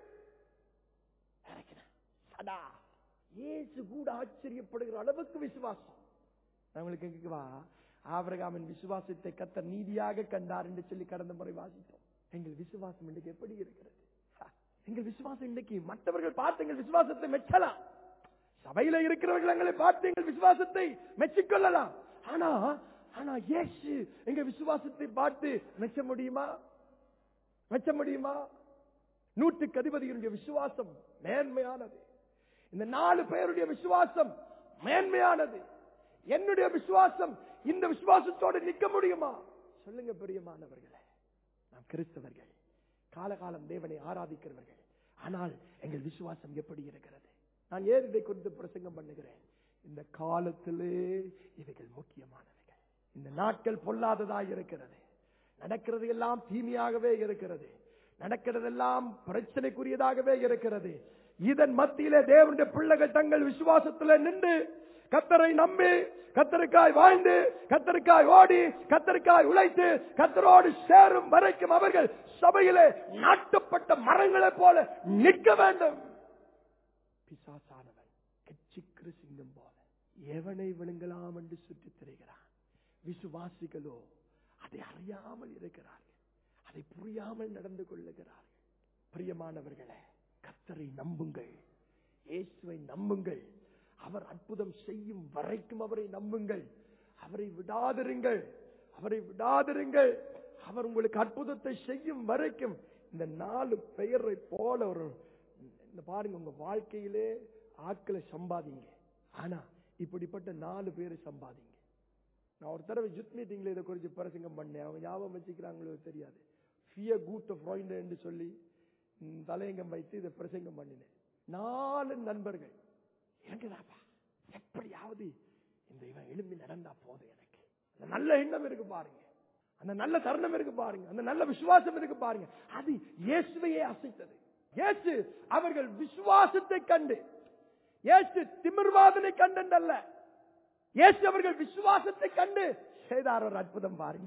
இறக்கினேன். சடா இயேசு கூட ஆச்சரியப்படுகிற அளவுக்கு விசுவாசம் நம்மளுக்கு கேட்கவா ஆபிரகாமின் விசுவாசத்தை கத்தர் நீதியாக கண்டார் என்று சொல்லி கடந்த முறை வாசித்தோம் எங்கள் விசுவாசம் இன்றைக்கு எப்படி இருக்கிறது ஹ, எங்கள் விசுவாசம் இன்றைக்கு மற்றவர்கள் பார்த்து எங்கள் விசுவாசத்தை மெச்சலாம் சபையில இருக்கிறவர்கள் எங்களை பார்த்து எங்கள் விசுவாசத்தை மெச்சிக்கொள்ளலாம் ஆனா ஆனா இயேசு எங்க விசுவாசத்தை பார்த்து மெச்ச முடியுமா மெச்ச முடியுமா நூற்றுக்கு அதிபதியினுடைய விசுவாசம் மேன்மையானது இந்த நாலு பேருடைய விசுவாசம் மேன்மையானது என்னுடைய விசுவாசம் இந்த விசுவாசத்தோடு நிக்க முடியுமா சொல்லுங்க பிரியமானவர்களே நாம் கிறிஸ்தவர்கள் காலகாலம் தேவனை ஆராதிக்கிறவர்கள் ஆனால் எங்கள் விசுவாசம் எப்படி இருக்கிறது நான் ஏன் இதை குறித்து பிரசங்கம் பண்ணுகிறேன் இந்த காலத்திலே இவைகள் முக்கியமானவைகள் இந்த நாட்கள் பொல்லாததாய் இருக்கிறது நடக்கிறது எல்லாம் தீமையாகவே இருக்கிறது நடக்கிறதெல்லாம் பிரச்சனைக்குரியதாகவே இருக்கிறது இதன் மத்தியிலே தேவனுடைய பிள்ளைகள் தங்கள் விசுவாசத்தில் நின்று கத்தரை நம்பி கத்தருக்காய் வாழ்ந்து கத்தருக்காய் ஓடி கத்தருக்காய் உழைத்து கத்தரோடு சேரும் வரைக்கும் அவர்கள் சபையிலே நாட்டப்பட்ட மரங்களைப் போல நிற்க வேண்டும் பிசாசானவன் கட்சிக்கிற சிங்கம் போல எவனை விழுங்கலாம் என்று சுற்றித் திரிகிறான் விசுவாசிகளோ அதை அறியாமல் இருக்கிறார்கள் அதை புரியாமல் நடந்து கொள்ளுகிறார்கள் பிரியமானவர்களே கத்தரை நம்புங்கள் இயேசுவை நம்புங்கள் அவர் அற்புதம் செய்யும் வரைக்கும் அவரை நம்புங்கள் அவரை விடாதிருங்கள் அவரை விடாதிருங்கள் அவர் உங்களுக்கு அற்புதத்தை செய்யும் வரைக்கும் இந்த நாலு பெயரை போல ஒரு இந்த பாருங்க உங்க வாழ்க்கையிலே ஆட்களை சம்பாதிங்க ஆனா இப்படிப்பட்ட நாலு பேரை சம்பாதிங்க நான் ஒரு தடவை ஜுத் மீட்டிங்ல இதை குறித்து பிரசங்கம் பண்ணேன் அவங்க ஞாபகம் வச்சுக்கிறாங்களோ தெரியாது ஃபிய கூட் ஃப்ராய்ண்ட் என்று சொல்லி ம், தலையங்கம் வைத்து இதை பிரசங்கம் பண்ணினேன் நாலு நண்பர்கள் எனக்குதாப்பா எப்படியாவது இந்த இவன் எழும்பி நடந்தா போதும் எனக்கு அந்த நல்ல எண்ணம் இருக்கு பாருங்க அந்த நல்ல தருணம் இருக்கு பாருங்க அந்த நல்ல விசுவாசம் இருக்கு பாருங்க அது இயேசுவையே அசைத்தது இயேசு அவர்கள் விசுவாசத்தை கண்டு இயேசு திமிர்வாதனை கண்டல்ல இயேசு அவர்கள் விசுவாசத்தை கண்டு செய்தார் ஒரு அற்புதம் பாருங்க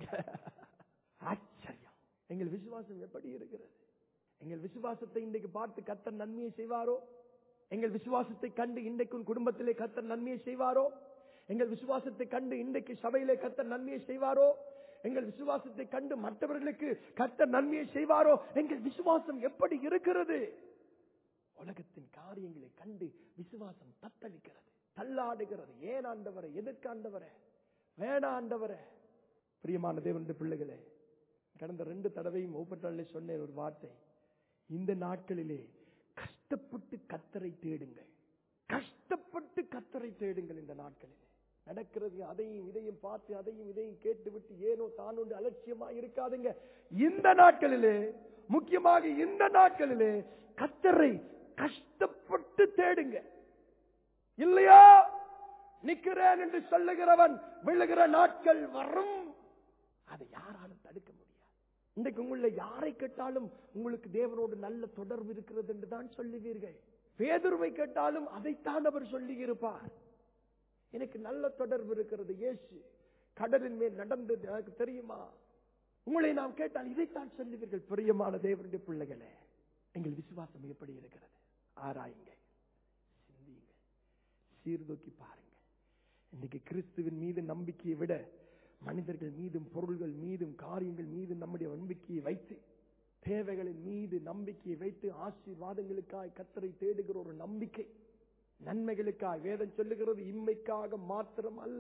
ஆச்சரியம் எங்கள் விசுவாசம் எப்படி இருக்கிறது எங்கள் விசுவாசத்தை இன்றைக்கு பார்த்து கத்தர் நன்மையை செய்வாரோ எங்கள் விசுவாசத்தை கண்டு இன்றைக்கு உன் குடும்பத்திலே கத்தர் நன்மையை செய்வாரோ எங்கள் விசுவாசத்தை கண்டு இன்றைக்கு சபையிலே கத்தர் நன்மையை செய்வாரோ எங்கள் விசுவாசத்தை கண்டு மற்றவர்களுக்கு கத்தர் நன்மையை செய்வாரோ எங்கள் விசுவாசம் எப்படி இருக்கிறது உலகத்தின் காரியங்களை கண்டு விசுவாசம் தத்தளிக்கிறது தள்ளாடுகிறது ஏன் ஆண்டவரை எதற்கு ஆண்டவரே வேணா ஆண்டவரே பிரியமான தேவனுடைய பிள்ளைகளே கடந்த ரெண்டு தடவையும் ஒவ்வொரு சொன்னேன் ஒரு வார்த்தை இந்த நாட்களிலே கஷ்டப்பட்டு கத்தரை தேடுங்கள் கஷ்டப்பட்டு கத்தரை தேடுங்கள் இந்த நாட்களிலே நடக்கிறது அதையும் இதையும் பார்த்து அதையும் இதையும் கேட்டுவிட்டு ஏனோ தான் ஒன்று அலட்சியமா இருக்காதுங்க இந்த நாட்களிலே முக்கியமாக இந்த நாட்களிலே கத்தரை கஷ்டப்பட்டு தேடுங்க இல்லையா நிக்கிறேன் என்று சொல்லுகிறவன் விழுகிற நாட்கள் வரும் அதை யாராலும் தடுக்க முடியாது இன்றைக்கு உங்களை யாரை கேட்டாலும் உங்களுக்கு தேவனோடு நல்ல தொடர்பு இருக்கிறது என்று தான் சொல்லுவீர்கள் பேதுருவை கேட்டாலும் அதைத்தான் அவர் சொல்லி இருப்பார் எனக்கு நல்ல தொடர்பு இருக்கிறது இயேசு கடலின் மேல் நடந்தது எனக்கு தெரியுமா உங்களை நாம் கேட்டால் இதைத்தான் சொல்லுவீர்கள் பிரியமான தேவனுடைய பிள்ளைகளே எங்கள் விசுவாசம் எப்படி இருக்கிறது ஆராயுங்க சிந்தியுங்க சீர்தூக்கி பாருங்க இன்னைக்கு கிறிஸ்துவின் மீது நம்பிக்கையை விட மனிதர்கள் மீதும் பொருள்கள் மீதும் காரியங்கள் மீதும் நம்முடைய நம்பிக்கையை வைத்து தேவைகளின் மீது நம்பிக்கையை வைத்து ஆசீர்வாதங்களுக்காய் கத்தரை தேடுகிற ஒரு நம்பிக்கை நன்மைகளுக்காய் வேதம் சொல்லுகிறது இம்மைக்காக மாத்திரம் அல்ல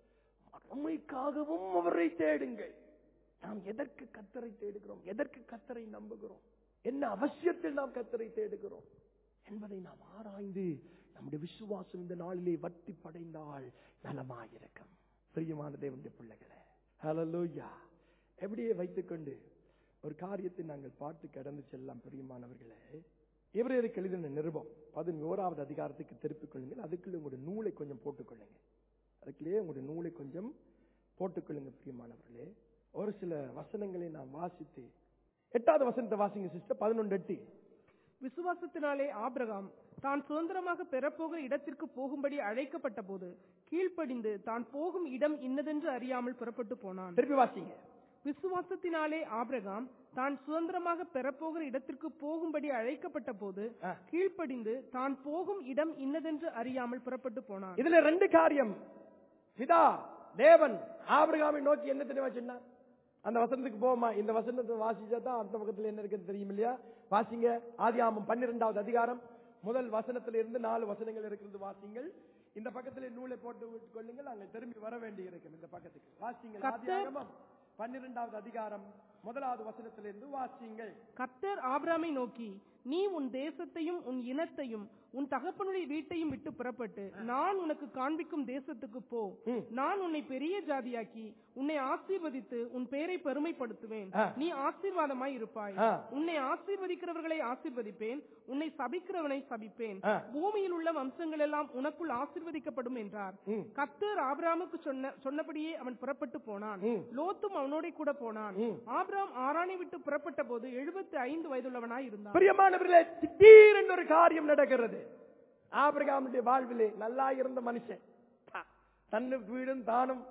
மறுமைக்காகவும் அவரை தேடுங்கள் நாம் எதற்கு கத்தரை தேடுகிறோம் எதற்கு கத்தரை நம்புகிறோம் என்ன அவசியத்தில் நாம் கத்தரை தேடுகிறோம் என்பதை நாம் ஆராய்ந்து நம்முடைய விசுவாசம் இந்த நாளிலே வட்டி படைந்தால் நலமாயிருக்கும் பிரியமான தேவனுடைய பிள்ளைகளே ஹalleluya எப்படியே வைத்துக்கொண்டு ஒரு காரியத்தை நாங்கள் பார்த்து கடந்து செல்லலாம் பிரியமானவர்களே எவரேருக்கு எழுதின நிருபம் பதினோராவது அதிகாரத்துக்கு திருப்பிக் கொள்ளுங்கள் அதுக்குள்ள உங்களுடைய நூலை கொஞ்சம் போட்டுக்கொள்ளுங்க அதுக்குள்ளேயே உங்களுடைய நூலை கொஞ்சம் போட்டுக்கொள்ளுங்க பிரியமானவர்களே ஒரு சில வசனங்களை நான் வாசித்து எட்டாவது வசனத்தை வாசிங்க சிஸ்டர் பதினொன்று எட்டு விசுவாசத்தினாலே ஆபிரகாம் தான் சுதந்திரமாக பெறப்போகிற இடத்திற்கு போகும்படி அழைக்கப்பட்ட போது கீழ்ப்படிந்து தான் போகும் இடம் இன்னதென்று அறியாமல் புறப்பட்டு போனான் திருப்பி வாசிங்க விசுவாசத்தினாலே ஆபிரகாம் தான் சுதந்திரமாக பெறப்போகிற இடத்திற்கு போகும்படி அழைக்கப்பட்ட போது ஆ. கீழ்ப்படிந்து தான் போகும் இடம் இன்னதென்று அறியாமல் புறப்பட்டு போனான் இதுல ரெண்டு காரியம் பிதா தேவன் ஆபிரகாமை நோக்கி என்ன தெரியுமா சொன்னார் அந்த வசனத்துக்கு போமா இந்த வசனத்தை வாசிச்சா தான் அந்த பக்கத்துல என்ன இருக்குன்னு தெரியும் இல்லையா வாசிங்க ஆதியாமம் பன்னிரெண்டாவது அதிகாரம் முதல் வசனத்துல இருந்து நாலு வசனங்கள் இருக்கிறது வாசிங்கள் இந்த பக்கத்துல நூலை போட்டு விட்டுக் கொள்ளுங்கள் நாங்கள் திரும்பி வர வேண்டி இருக்கும் இந்த பக்கத்துக்கு வாசிங்கள் கர்த்தர் ஆதியாகமம் பன்னிரெண்டாவது அதிகாரம் முதலாவது வசனத்திலிருந்து வாசிங்கள் கர்த்தர் ஆபிராமை நோக்கி நீ உன் தேசத்தையும் உன் இனத்தையும் உன் தகப்பனுடைய வீட்டையும் விட்டு புறப்பட்டு நான் உனக்கு காண்பிக்கும் தேசத்துக்கு போ ம். நான் உன்னை பெரிய ஜாதியாக்கி உன்னை ஆசீர்வதித்து உன் பேரை பெருமைப்படுத்துவேன் ஆ. நீ ஆசீர்வாதமாய் இருப்பாய் ஆ. உன்னை ஆசீர்வதிக்கிறவர்களை ஆசீர்வதிப்பேன் உன்னை சபிக்கிறவனை சபிப்பேன் ஆ. பூமியில் உள்ள வம்சங்கள் எல்லாம் உனக்குள் ஆசீர்வதிக்கப்படும் என்றார் ம். கர்த்தர் ஆபிராமுக்கு சொன்ன சொன்னபடியே அவன் புறப்பட்டு போனான் ம். லோத்தும் அவனோட கூட போனான் ம். ஆபிராம் ஆரானை விட்டு புறப்பட்ட போது எழுபத்தி ஐந்து வயதுள்ளவனாய் இருந்தான் பிரியமானவர்களே திடீரென்று ஒரு காரியம் நடக்கிறது ஆபிரகாமுடைய வாழ்விலே நல்லா இருந்த மனுஷன் ஆ, தன்னு வீடும் தானும்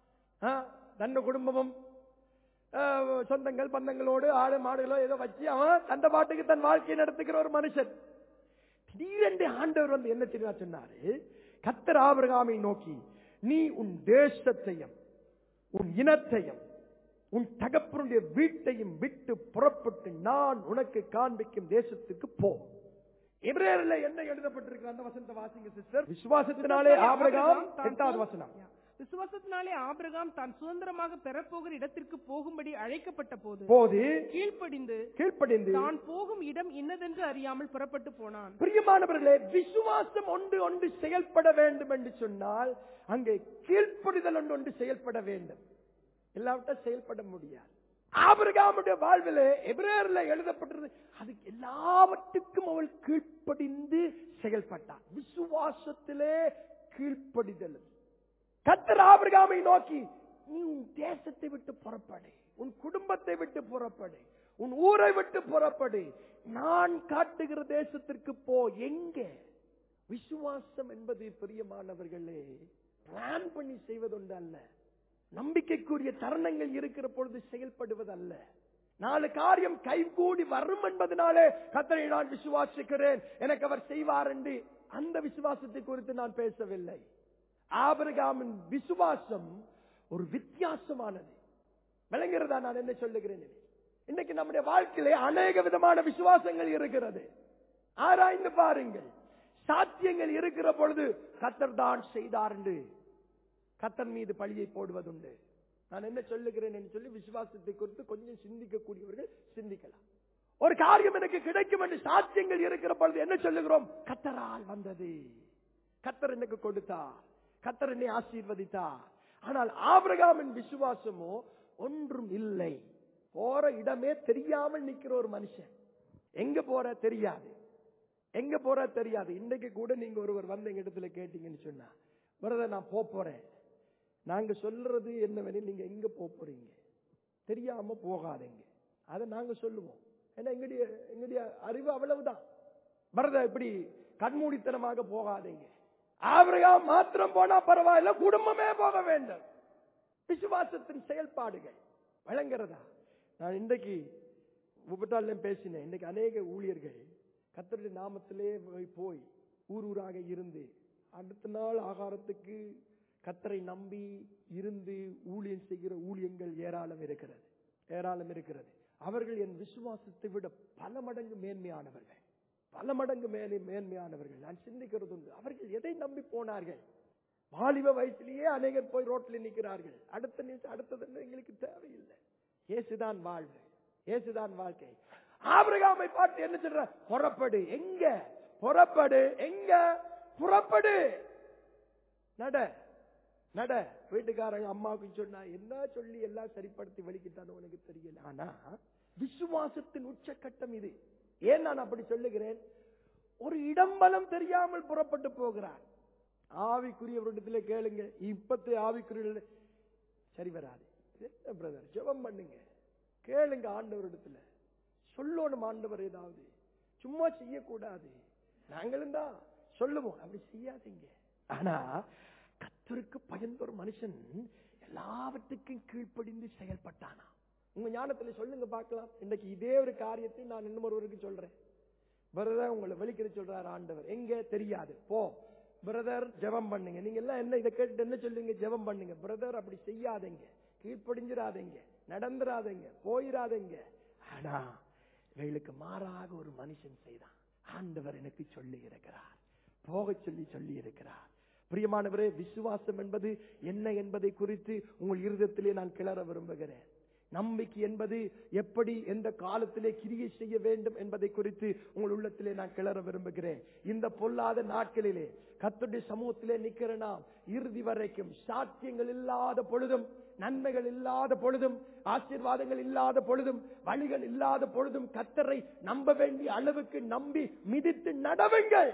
ஆ, தன்னு குடும்பமும் ஆ, சொந்தங்கள் பந்தங்களோடு ஆடு மாடுகளோ ஏதோ வச்சு அவன் அந்த பாட்டுக்கு தன் வாழ்க்கையை நடத்துகிற ஒரு மனுஷன் திடீரென்று ஆண்டவர் வந்து என்ன தெரியுமா சொன்னாரு கத்தர் ஆபிரகாமை நோக்கி நீ உன் தேசத்தையும் உன் இனத்தையும் உன் தகப்பனுடைய வீட்டையும் விட்டு புறப்பட்டு நான் உனக்கு காண்பிக்கும் தேசத்துக்கு போ எபிரேயர்ல என்ன எழுதப்பட்டிருக்கு அந்த வசனத்தை வாசிங்க சிஸ்டர் விசுவாசத்தினாலே ஆபிரகாம் எட்டாவது வசனம் விசுவாசத்தினாலே ஆபிரகாம் தான் சுதந்திரமாக பெறப்போகிற இடத்திற்கு போகும்படி அழைக்கப்பட்ட போது போது கீழ்ப்படிந்து கீழ்ப்படிந்து தான் போகும் இடம் இன்னதென்று அறியாமல் புறப்பட்டு போனான் பிரியமானவர்களே விசுவாசம் ஒன்று ஒன்று செயல்பட வேண்டும் என்று சொன்னால் அங்கே கீழ்ப்படிதல் ஒன்று ஒன்று செயல்பட வேண்டும் இல்லாவிட்டா செயல்பட முடியாது ஆபிரகாமுடைய வாழ்விலே எபிரேயர்ல எழுதப்பட்டது அதுக்கு எல்லாவற்றுக்கும் அவள் கீழ்ப்படிந்து செயல்பட்டார் விசுவாசத்திலே கீழ்ப்படிதல் கத்தர் ஆபிரகாமை நோக்கி நீ உன் தேசத்தை விட்டு புறப்படு உன் குடும்பத்தை விட்டு புறப்படு உன் ஊரை விட்டு புறப்படு நான் காட்டுகிற தேசத்திற்கு போ எங்கே விசுவாசம் என்பது பிரியமானவர்களே பிளான் பண்ணி செய்வதொன்று அல்ல நம்பிக்கைக்குரிய தருணங்கள் இருக்கிற பொழுது செயல்படுவதல்ல நாலு காரியம் கைகூடி வரும் என்பதனாலே கத்தரை நான் விசுவாசிக்கிறேன் எனக்கு அவர் செய்வார் என்று அந்த விசுவாசத்தை குறித்து நான் பேசவில்லை ஆபிரகாமின் விசுவாசம் ஒரு வித்தியாசமானது விளங்குகிறதா நான் என்ன சொல்லுகிறேன் இன்னைக்கு நம்முடைய வாழ்க்கையிலே அநேக விதமான விசுவாசங்கள் இருக்கிறது ஆராய்ந்து பாருங்கள் சாத்தியங்கள் இருக்கிற பொழுது கத்தர் தான் செய்தார் என்று கத்தர் மீது பழியை போடுவதுண்டு நான் என்ன சொல்லுகிறேன் என்று சொல்லி விசுவாசத்தை குறித்து கொஞ்சம் சிந்திக்கக்கூடியவர்கள் சிந்திக்கலாம் ஒரு காரியம் எனக்கு கிடைக்கும் என்று சாத்தியங்கள் இருக்கிற பொழுது என்ன சொல்லுகிறோம் கத்தரால் வந்தது கத்தர் எனக்கு கொடுத்தார் கத்தர் என்னை ஆசீர்வதித்தார் ஆனால் ஆபிரகாமின் விசுவாசமோ ஒன்றும் இல்லை போற இடமே தெரியாமல் நிக்கிற ஒரு மனுஷன் எங்க போற தெரியாது எங்க போற தெரியாது இன்னைக்கு கூட நீங்க ஒருவர் வந்து எங்க இடத்துல கேட்டீங்கன்னு சொன்னா பிரதர் நான் போப் போறேன் நாங்க சொல்றது என்னவெனில் நீங்க எங்க போப் போறீங்க தெரியாம போகாதீங்க அதை நாங்க சொல்லுவோம் ஏன்னா எங்களுடைய எங்களுடைய அறிவு அவ்வளவுதான் பரத இப்படி கண்மூடித்தனமாக போகாதீங்க ஆபிரகாம் மாத்திரம் போனா பரவாயில்ல குடும்பமே போக வேண்டும் விசுவாசத்தின் செயல்பாடுகள் வழங்குறதா நான் இன்றைக்கு உபட்டாலையும் பேசினேன் இன்னைக்கு அநேக ஊழியர்கள் கத்தருடைய நாமத்திலே போய் போய் ஊர் ஊராக இருந்து அடுத்த நாள் ஆகாரத்துக்கு கத்தரை நம்பி இருந்து ஊழியம் செய்கிற ஊழியங்கள் ஏராளம் இருக்கிறது ஏராளம் இருக்கிறது அவர்கள் என் விசுவாசத்தை விட பல மடங்கு மேன்மையானவர்கள் பல மடங்கு மேலே மேன்மையானவர்கள் நான் சிந்திக்கிறது உண்டு அவர்கள் எதை நம்பி போனார்கள் வாலிப வயசுலயே அநேகர் போய் ரோட்ல நிற்கிறார்கள் அடுத்த நிமிஷம் அடுத்தது எங்களுக்கு தேவையில்லை இயேசுதான் வாழ்வு இயேசுதான் வாழ்க்கை ஆபிரகாமை பார்த்து என்ன சொல்ற புறப்படு எங்க புறப்படு எங்க புறப்படு நட நட வீட்டுக்காரங்க அம்மாவுக்கு சொன்னா என்ன சொல்லி எல்லாம் சரிப்படுத்தி வலிக்கிட்டானோ உனக்கு தெரியல ஆனா விசுவாசத்தின் உச்சக்கட்டம் இது ஏன் நான் அப்படி சொல்லுகிறேன் ஒரு இடம்பலம் தெரியாமல் புறப்பட்டு போகிறார் ஆவிக்குரியவரிடத்துல கேளுங்க இப்பத்து ஆவிக்குரிய சரி வராது என்ன பிரதர் ஜெபம் பண்ணுங்க கேளுங்க ஆண்டவரிடத்துல சொல்லணும் ஆண்டவர் ஏதாவது சும்மா செய்யக்கூடாது நாங்களும் தான் சொல்லுவோம் அப்படி செய்யாதீங்க ஆனா கத்தருக்கு பயந்த ஒரு மனுஷன் எல்லாவற்றுக்கும் கீழ்ப்படிந்து செயல்பட்டானா உங்க ஞானத்துல சொல்லுங்க பார்க்கலாம் இன்னைக்கு இதே ஒரு காரியத்தை நான் இன்னும் ஒருவருக்கு சொல்றேன் பிரதர் உங்களை வெளிக்கிற சொல்றாரு ஆண்டவர் எங்க தெரியாது போ பிரதர் ஜெபம் பண்ணுங்க நீங்க எல்லாம் என்ன இதை கேட்டு என்ன சொல்லுங்க ஜெபம் பண்ணுங்க பிரதர் அப்படி செய்யாதீங்க கீழ்ப்படிஞ்சிடாதீங்க நடந்துராதீங்க போயிடாதீங்க ஆனா இவைகளுக்கு மாறாக ஒரு மனுஷன் செய்தான் ஆண்டவர் எனக்கு சொல்லி இருக்கிறார் போக சொல்லி சொல்லி இருக்கிறார் பிரியமானவரே விசுவாசம் என்பது என்ன என்பதை குறித்து உங்கள் இருதயத்திலே நான் கிளற விரும்புகிறேன் நம்பிக்கை என்பது எப்படி எந்த காலத்திலே கிரியை செய்ய வேண்டும் என்பதை குறித்து உங்கள் உள்ளத்திலே நான் கிளற விரும்புகிறேன் இந்த பொல்லாத நாட்களிலே கத்துடைய சமூகத்திலே நிக்கிற நாம் இறுதி வரைக்கும் சாத்தியங்கள் இல்லாத பொழுதும் நன்மைகள் இல்லாத பொழுதும் ஆசீர்வாதங்கள் இல்லாத பொழுதும் வழிகள் இல்லாத பொழுதும் கத்தரை நம்ப வேண்டிய அளவுக்கு நம்பி மிதித்து நடவுங்கள்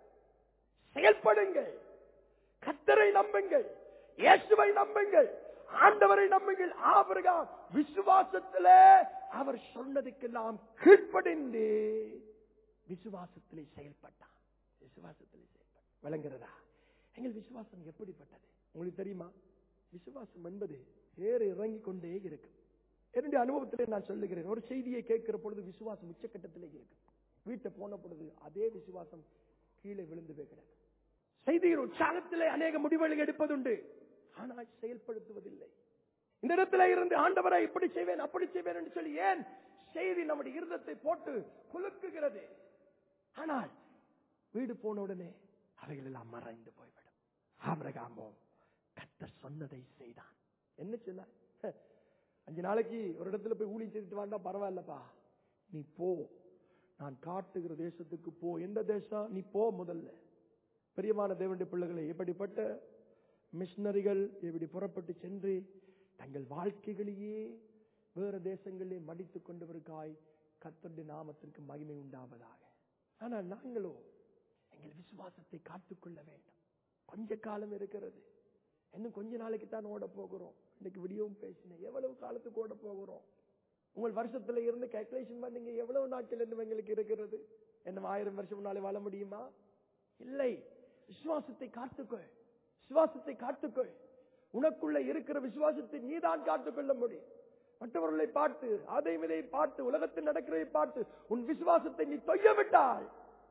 செயல்படுங்கள் கத்தரை நம்புங்கள் இயேசுவை நம்புங்கள் ஆண்டவரை நம்புங்கள் ஆபிரகாம் விசுவாசத்திலே அவர் சொன்னதுக்கெல்லாம் கீழ்ப்படிந்து விசுவாசத்திலே செயல்பட்டான் விசுவாசத்திலே செயல்பட்டான் விளங்குறதா எங்கள் விசுவாசம் எப்படிப்பட்டது உங்களுக்கு தெரியுமா விசுவாசம் என்பது ஏற இறங்கி கொண்டே இருக்கும் என்னுடைய அனுபவத்திலே நான் சொல்லுகிறேன் ஒரு செய்தியை கேட்கிற பொழுது விசுவாசம் உச்சக்கட்டத்திலே இருக்கும் வீட்டை போன பொழுது அதே விசுவாசம் கீழே விழுந்து போய் கிடக்கும் செய்தியின் உற்சாகத்திலே அநேக முடிவுகள் எடுப்பதுண்டு ஆனால் செயல்படுத்துவதில்லை இந்த இடத்துல இருந்து ஆண்டவரை இப்படி செய்வேன் அப்படி செய்வேன் என்று சொல்லி ஏன் செய்தி நம்முடைய இருதத்தை போட்டு குலுக்குகிறது ஆனால் வீடு போன உடனே அவைகள் எல்லாம் மறைந்து போய்விடும் ஆபிரகாமோ கர்த்தர் சொன்னதை செய்தான் என்ன சொன்னார் ஹ, அஞ்சு நாளைக்கு ஒரு இடத்துல போய் ஊழி செய்துட்டு வாண்டா பரவாயில்லப்பா நீ போ நான் காட்டுகிற தேசத்துக்கு போ எந்த தேசம் நீ போ முதல்ல பிரியமான தேவனுடைய பிள்ளைகளை எப்படிப்பட்ட மிஷனரிகள் இப்படி புறப்பட்டு சென்று தங்கள் வாழ்க்கைகளையே வேற தேசங்களிலே மடித்துக் கொண்டவருக்காய் கர்த்தருடைய நாமத்திற்கு மகிமை உண்டாவதாக ஆனால் நாங்களோ எங்கள் விசுவாசத்தை காத்துக்கொள்ள வேண்டும் கொஞ்ச காலம் இருக்கிறது இன்னும் கொஞ்ச நாளைக்கு தான் ஓட போகிறோம் இன்னைக்கு விடியவும் பேசினேன் எவ்வளவு காலத்துக்கு ஓட போகிறோம் உங்கள் வருஷத்துல இருந்து கேல்குலேஷன் பண்ணீங்க எவ்வளவு நாட்கள் இன்னும் எங்களுக்கு இருக்கிறது என்ன ஆயிரம் வருஷம் முன்னாலே வாழ முடியுமா இல்லை விசுவாசத்தை காத்துக்கொள் விசுவாசத்தை காத்துக்கொள் உனக்குள்ள இருக்கிற விசுவாசத்தை நீதான் காத்துக்கொள்ள முடியும் மற்றவர்களை பார்த்து அதை இதை பார்த்து உலகத்தில் நடக்கிறதை பார்த்து உன் விசுவாசத்தை நீ தொய்ய விட்டால்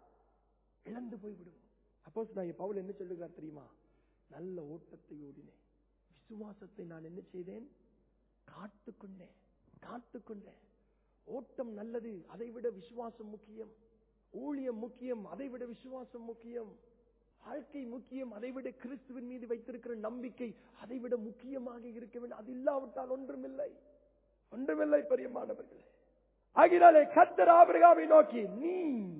இழந்து போய்விடும் அப்போ நான் பவுல் என்ன சொல்லுகிறார் தெரியுமா நல்ல ஓட்டத்தை ஓடினேன் விசுவாசத்தை நான் என்ன செய்தேன் காத்துக்கொண்டேன் காத்துக்கொண்டேன் ஓட்டம் நல்லது அதை விட விசுவாசம் முக்கியம் ஊழியம் முக்கியம் அதை விட விசுவாசம் முக்கியம் வாழ்க்கை முக்கியம் அதை விட கிறிஸ்துவின் மீது வைத்திருக்கிற நம்பிக்கை அதை விட முக்கியமாக இருக்க வேண்டும் அது இல்லாவிட்டால் ஒன்றுமில்லை ஒன்றுமில்லை பெரியமானவர்களே ஆகினாலே கத்தர் ஆபிரகாமை நோக்கி நீ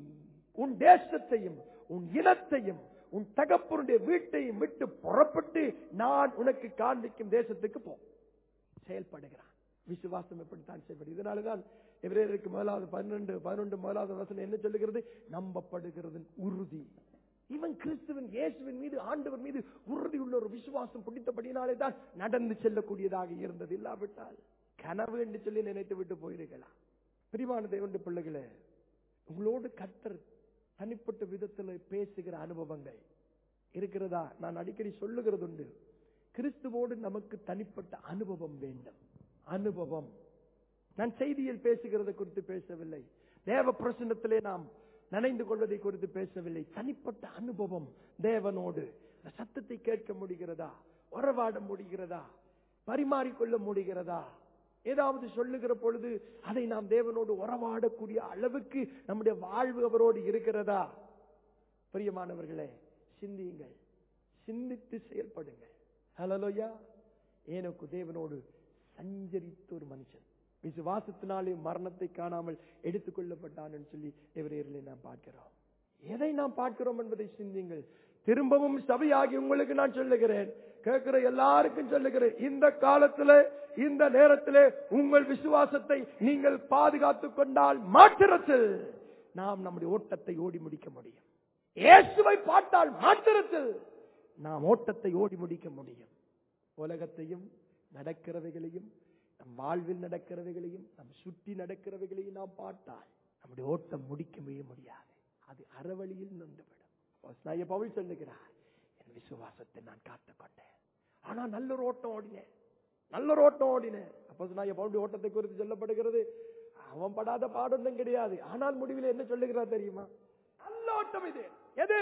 உன் தேசத்தையும் உன் இனத்தையும் உன் தகப்பனுடைய வீட்டையும் விட்டு புறப்பட்டு நான் உனக்கு காண்பிக்கும் தேசத்துக்கு போ செயல்படுகிறான் விசுவாசம் எப்படித்தான் செயல்படும் இதனாலதான் எவரேருக்கு முதலாவது பன்னெண்டு பதினொன்று முதலாவது வசனம் என்ன சொல்லுகிறது நம்பப்படுகிறது உறுதி இவன் கிறிஸ்துவின் இயேசுவின் மீது ஆண்டவர் மீது உறுதி உள்ள ஒரு விசுவாசம் பிடித்தபடினாலே தான் நடந்து செல்லக்கூடியதாக இருந்தது இல்லாவிட்டால் கனவு என்று சொல்லி நினைத்து விட்டு போயிருக்கலாம் பிரிவான தேவனுடைய பிள்ளைகளே உங்களோடு கத்தர் தனிப்பட்ட விதத்தில் பேசுகிற அனுபவங்கள் இருக்கிறதா நான் அடிக்கடி சொல்லுகிறது உண்டு கிறிஸ்துவோடு நமக்கு தனிப்பட்ட அனுபவம் வேண்டும் அனுபவம் நான் செய்தியில் பேசுகிறதை குறித்து பேசவில்லை தேவ பிரசன்னத்திலே நாம் நனைந்து கொள்வதை குறித்து பேசவில்லை தனிப்பட்ட அனுபவம் தேவனோடு இந்த சத்தத்தை கேட்க முடிகிறதா உறவாட முடிகிறதா பரிமாறிக்கொள்ள முடிகிறதா ஏதாவது சொல்லுகிற பொழுது அதை நாம் தேவனோடு உறவாடக்கூடிய அளவுக்கு நம்முடைய வாழ்வு அவரோடு இருக்கிறதா பிரியமானவர்களே சிந்தியுங்கள் சிந்தித்து செயல்படுங்கள் ஹலலோயா ஏனக்கு தேவனோடு சஞ்சரித்த ஒரு மனுஷன் விசுவாசத்தினாலே மரணத்தை காணாமல் எடுத்துக் கொள்ளப்பட்டான் என்று சொல்லி எவரையர்களை நாம் பார்க்கிறோம் எதை நாம் பார்க்கிறோம் என்பதை சிந்தியுங்கள் திரும்பவும் சபையாகி உங்களுக்கு நான் சொல்லுகிறேன் கேட்கிற எல்லாருக்கும் சொல்லுகிறேன் இந்த காலத்துல இந்த நேரத்திலே உங்கள் விசுவாசத்தை நீங்கள் பாதுகாத்துக் கொண்டால் மாத்திரத்தில் நாம் நம்முடைய ஓட்டத்தை ஓடி முடிக்க முடியும் இயேசுவை பார்த்தால் மாத்திரத்தில் நாம் ஓட்டத்தை ஓடி முடிக்க முடியும் உலகத்தையும் நடக்கிறவைகளையும் நம் வாழ்வில் நடக்கிறவைகளையும் நம் சுற்றி நடக்கிறவைகளையும் நாம் பார்த்தால் நம்முடைய ஓட்டம் முடிக்கவே முடியாது அது அறவழியில் நின்றுவிடும் அப்போஸ்தலனாகிய பவுல் சொல்லுகிறார் என் விசுவாசத்தை நான் காத்துக்கொண்டேன் ஆனா நல்ல ஒரு ஓட்டம் ஓடினேன் நல்ல ஒரு ஓட்டம் ஓடினேன் அப்போ பவுலுடைய ஓட்டத்தை குறித்து சொல்லப்படுகிறது அவன் படாத பாடொன்றும் கிடையாது ஆனால் முடிவில் என்ன சொல்லுகிறார் தெரியுமா நல்ல ஓட்டம் இது எது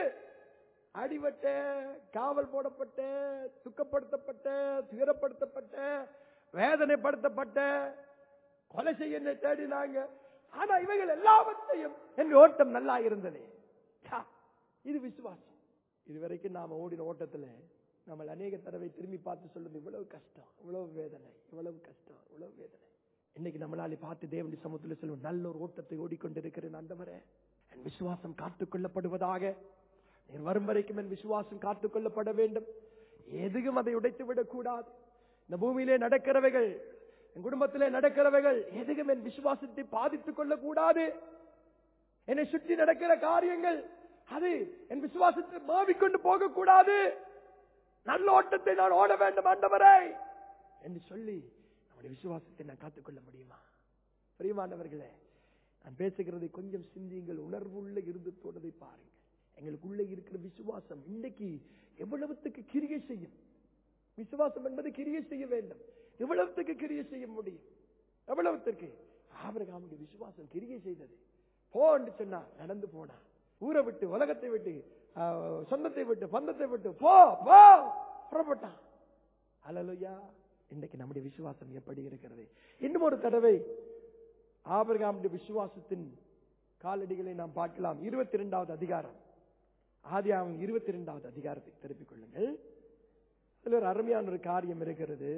அடிபட்ட காவல் போடப்பட்ட துக்கப்படுத்தப்பட்ட துயரப்படுத்தப்பட்ட வேதனைப்படுத்தப்பட்ட கொலை செய்ய என்னை தேடினாங்க ஆனா இவைகள் எல்லாவற்றையும் என் ஓட்டம் நல்லா இருந்தது ச்சா, இது விசுவாசம் இதுவரைக்கும் நாம ஓடின ஓட்டத்துல நம்ம அநேக தடவை திரும்பி பார்த்து சொல்றது இவ்வளவு கஷ்டம் இவ்வளவு வேதனை இவ்வளவு கஷ்டம் இவ்வளவு வேதனை இன்னைக்கு நம்மளாலே பார்த்து தேவனுடைய சமூகத்தில் சொல்லுவோம் நல்ல ஒரு ஓட்டத்தை ஓடிக்கொண்டிருக்கிறேன் ஆண்டவரே என் விசுவாசம் காத்துக் கொள்ளப்படுவதாக நீர் வரும் வரைக்கும் என் விசுவாசம் காத்துக் கொள்ளப்பட வேண்டும் எதுவும் அதை உடைத்து விடக்கூடாது இந்த பூமியிலே நடக்கிறவைகள் என் குடும்பத்திலே நடக்கிறவைகள் எதுவும் என் விசுவாசத்தை பாதித்துக் கொள்ளக்கூடாது என்னை சுற்றி நடக்கிற காரியங்கள் அது என் விசுவாசத்தை மாவிக்கொண்டு போகக்கூடாது நல்ல ஓட்டத்தை நான் ஓட வேண்டும் ஆண்டவரே என்று சொல்லி நம்முடைய விசுவாசத்தை நான் காத்துக்கொள்ள முடியுமா பிரியமானவர்களே நான் பேசுகிறதை கொஞ்சம் சிந்தியுங்கள் உணர்வுள்ள இருந்து தோன்றதை பாருங்கள் எங்களுக்குள்ள இருக்கிற விசுவாசம் இன்னைக்கு எவ்வளவுத்துக்கு கிரியை செய்யும் விசுவாசம் என்பது கிரியை செய்ய வேண்டும் எவ்வளவுத்துக்கு கிரியை செய்ய முடியும் எவ்வளவுத்திற்கு ஆபிரகாமுடைய விசுவாசம் கிரியை செய்தது போ என்று சொன்னா நடந்து போனா ஊரை விட்டு உலகத்தை விட்டு ஆஹ், சொந்தத்தை விட்டு பந்தத்தை விட்டு போ போ புறப்பட்டான் அல்லலுயா இன்னைக்கு நம்முடைய விசுவாசம் எப்படி இருக்கிறது இன்னும் ஒரு தடவை ஆபிரகாமுடைய விசுவாசத்தின் காலடிகளை நாம் பார்க்கலாம் இருபத்தி இரண்டாவது அதிகாரம் ஆதியாகமம் இருபத்தி இரண்டாவது அதிகாரத்தை திருப்பிக் கொள்ளுங்கள் இதுல ஒரு அருமையான ஒரு காரியம் இருக்கிறது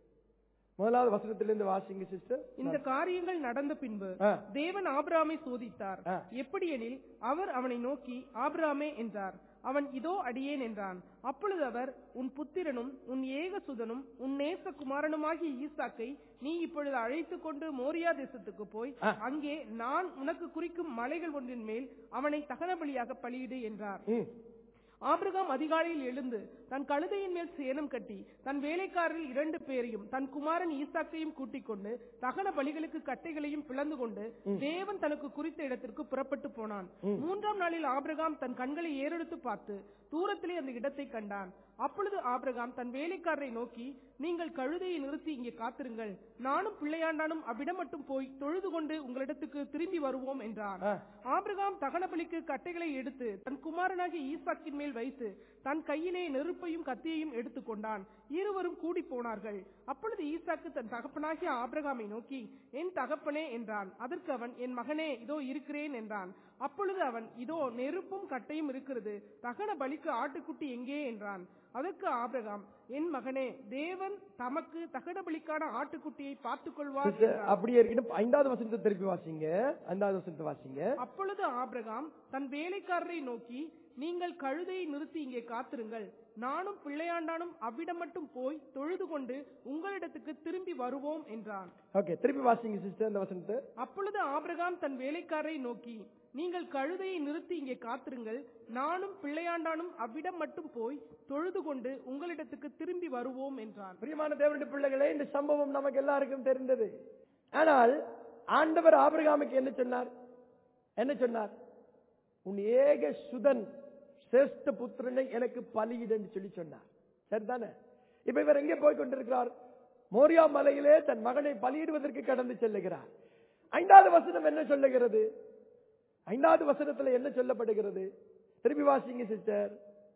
முதலாவது வசனத்திலிருந்து வாசிங்க சிஸ்டர் இந்த காரியங்கள் நடந்த பின்பு ஆ. தேவன் ஆபிரகாமை சோதித்தார் ஆ. எப்படியெனில் அவர் அவனை நோக்கி ஆபிரகாமே என்றார் அவன் இதோ அடியேன் என்றான் அப்பொழுது அவர் உன் புத்திரனும் உன் ஏகசுதனும் உன் நேச குமாரனுமாகிய ஈசாக்கை நீ இப்பொழுது அழைத்துக் கொண்டு மோரியா தேசத்துக்கு போய் ஆ. அங்கே நான் உனக்கு குறிக்கும் மலைகள் ஒன்றின் மேல் அவனை தகன பலியாக பலியிடு என்றார் ம். ஆபிரகாம் அதிகாலையில் எழுந்து தன் கழுதையின் மேல் சேணம் கட்டி தன் வேலைக்காரரில் இரண்டு பேரையும் தன் குமாரன் ஈசாக்கையும் கூட்டிக் கொண்டு தகன பலிகளுக்கு கட்டைகளையும் பிளந்து கொண்டு தேவன் தனக்கு குறித்த இடத்திற்கு புறப்பட்டு போனான் மூன்றாம் நாளில் ஆபிரகாம் தன் கண்களை ஏறெடுத்து பார்த்து தூரத்திலே அந்த இடத்தை கண்டான் அப்பொழுது ஆபிரகாம் தன் வேலைக்காரரை நோக்கி நீங்கள் கழுதையை நிறுத்தி இங்கே காத்திருங்கள் நானும் பிள்ளையாண்டானும் அவ்விடம் மட்டும் போய் தொழுது கொண்டு உங்களிடத்துக்கு திரும்பி வருவோம் என்றான் ஆ. ஆபிரகாம் தகனபலிக்கு கட்டைகளை எடுத்து தன் குமாரனாகிய ஈசாக்கின் மேல் வைத்து தன் கையிலே நெருப்பையும் கத்தியையும் எடுத்துக்கொண்டான் இருவரும் கூடி போனார்கள் அப்பொழுது ஈசாக்கு தன் தகப்பனாகிய ஆபிரகாமை நோக்கி என் தகப்பனே என்றான் அதற்கு அவன் என் மகனே இதோ இருக்கிறேன் என்றான் அப்பொழுது அவன் இதோ நெருப்பும் கட்டையும் இருக்கிறது தகன பலிக்கு ஆட்டுக்குட்டி எங்கே என்றான் அதற்கு ஆபிரகாம் என் மகனே தேவன் தமக்கு தகன பலிக்கான ஆட்டுக்குட்டியை பார்த்துக் கொள்வார் சிஸ்டர் என்றான். அப்படியே இருக்கட்டும் ஐந்தாவது வசனத்தை திருப்பி வாசிங்க ஐந்தாவது வசனத்தை வாசிங்க அப்பொழுது ஆபிரகாம் தன் வேலைக்காரரை நோக்கி நீங்கள் கழுதையை நிறுத்தி இங்கே காத்திருங்கள் நானும் பிள்ளையாண்டானும் அவ்விடம் மட்டும் போய் தொழுது கொண்டு உங்களிடத்துக்கு திரும்பி வருவோம் என்றான் ஓகே திருப்பி வாசிங்க சிஸ்டர் இந்த வசனத்தை அப்பொழுது ஆபிரகாம் தன் வேலைக்காரரை நோக்கி நீங்கள் கழுதையை நிறுத்தி இங்கே காத்திருங்கள் நானும் பிள்ளையாண்டானும் அவ்விடம் மட்டும் போய் தொழுது கொண்டு உங்களிடத்துக்கு திரும்பி வருவோம் என்றான் பிரியமான தேவனுடைய பிள்ளைகளே இந்த சம்பவம் நமக்கு எல்லாருக்கும் தெரிந்தது ஆனால் ஆண்டவர் ஆபிரகாமுக்கு என்ன சொன்னார் என்ன சொன்னார் உன் ஏக சுதன் சிரேஷ்ட புத்திரனை எனக்கு பலியிடன்னு சொல்லி சொன்னார் சரிதானே இப்ப இவர் எங்கே போய் கொண்டிருக்கிறார் மோரியா மலையிலே தன் மகனை பலியிடுவதற்கு கடந்து செல்லுகிறார் ஐந்தாவது வசனம் என்ன சொல்லுகிறது ஐந்தாவது வசனத்துல என்ன சொல்லப்படுகிறது திருப்பி வாசிங்க சிஸ்டர்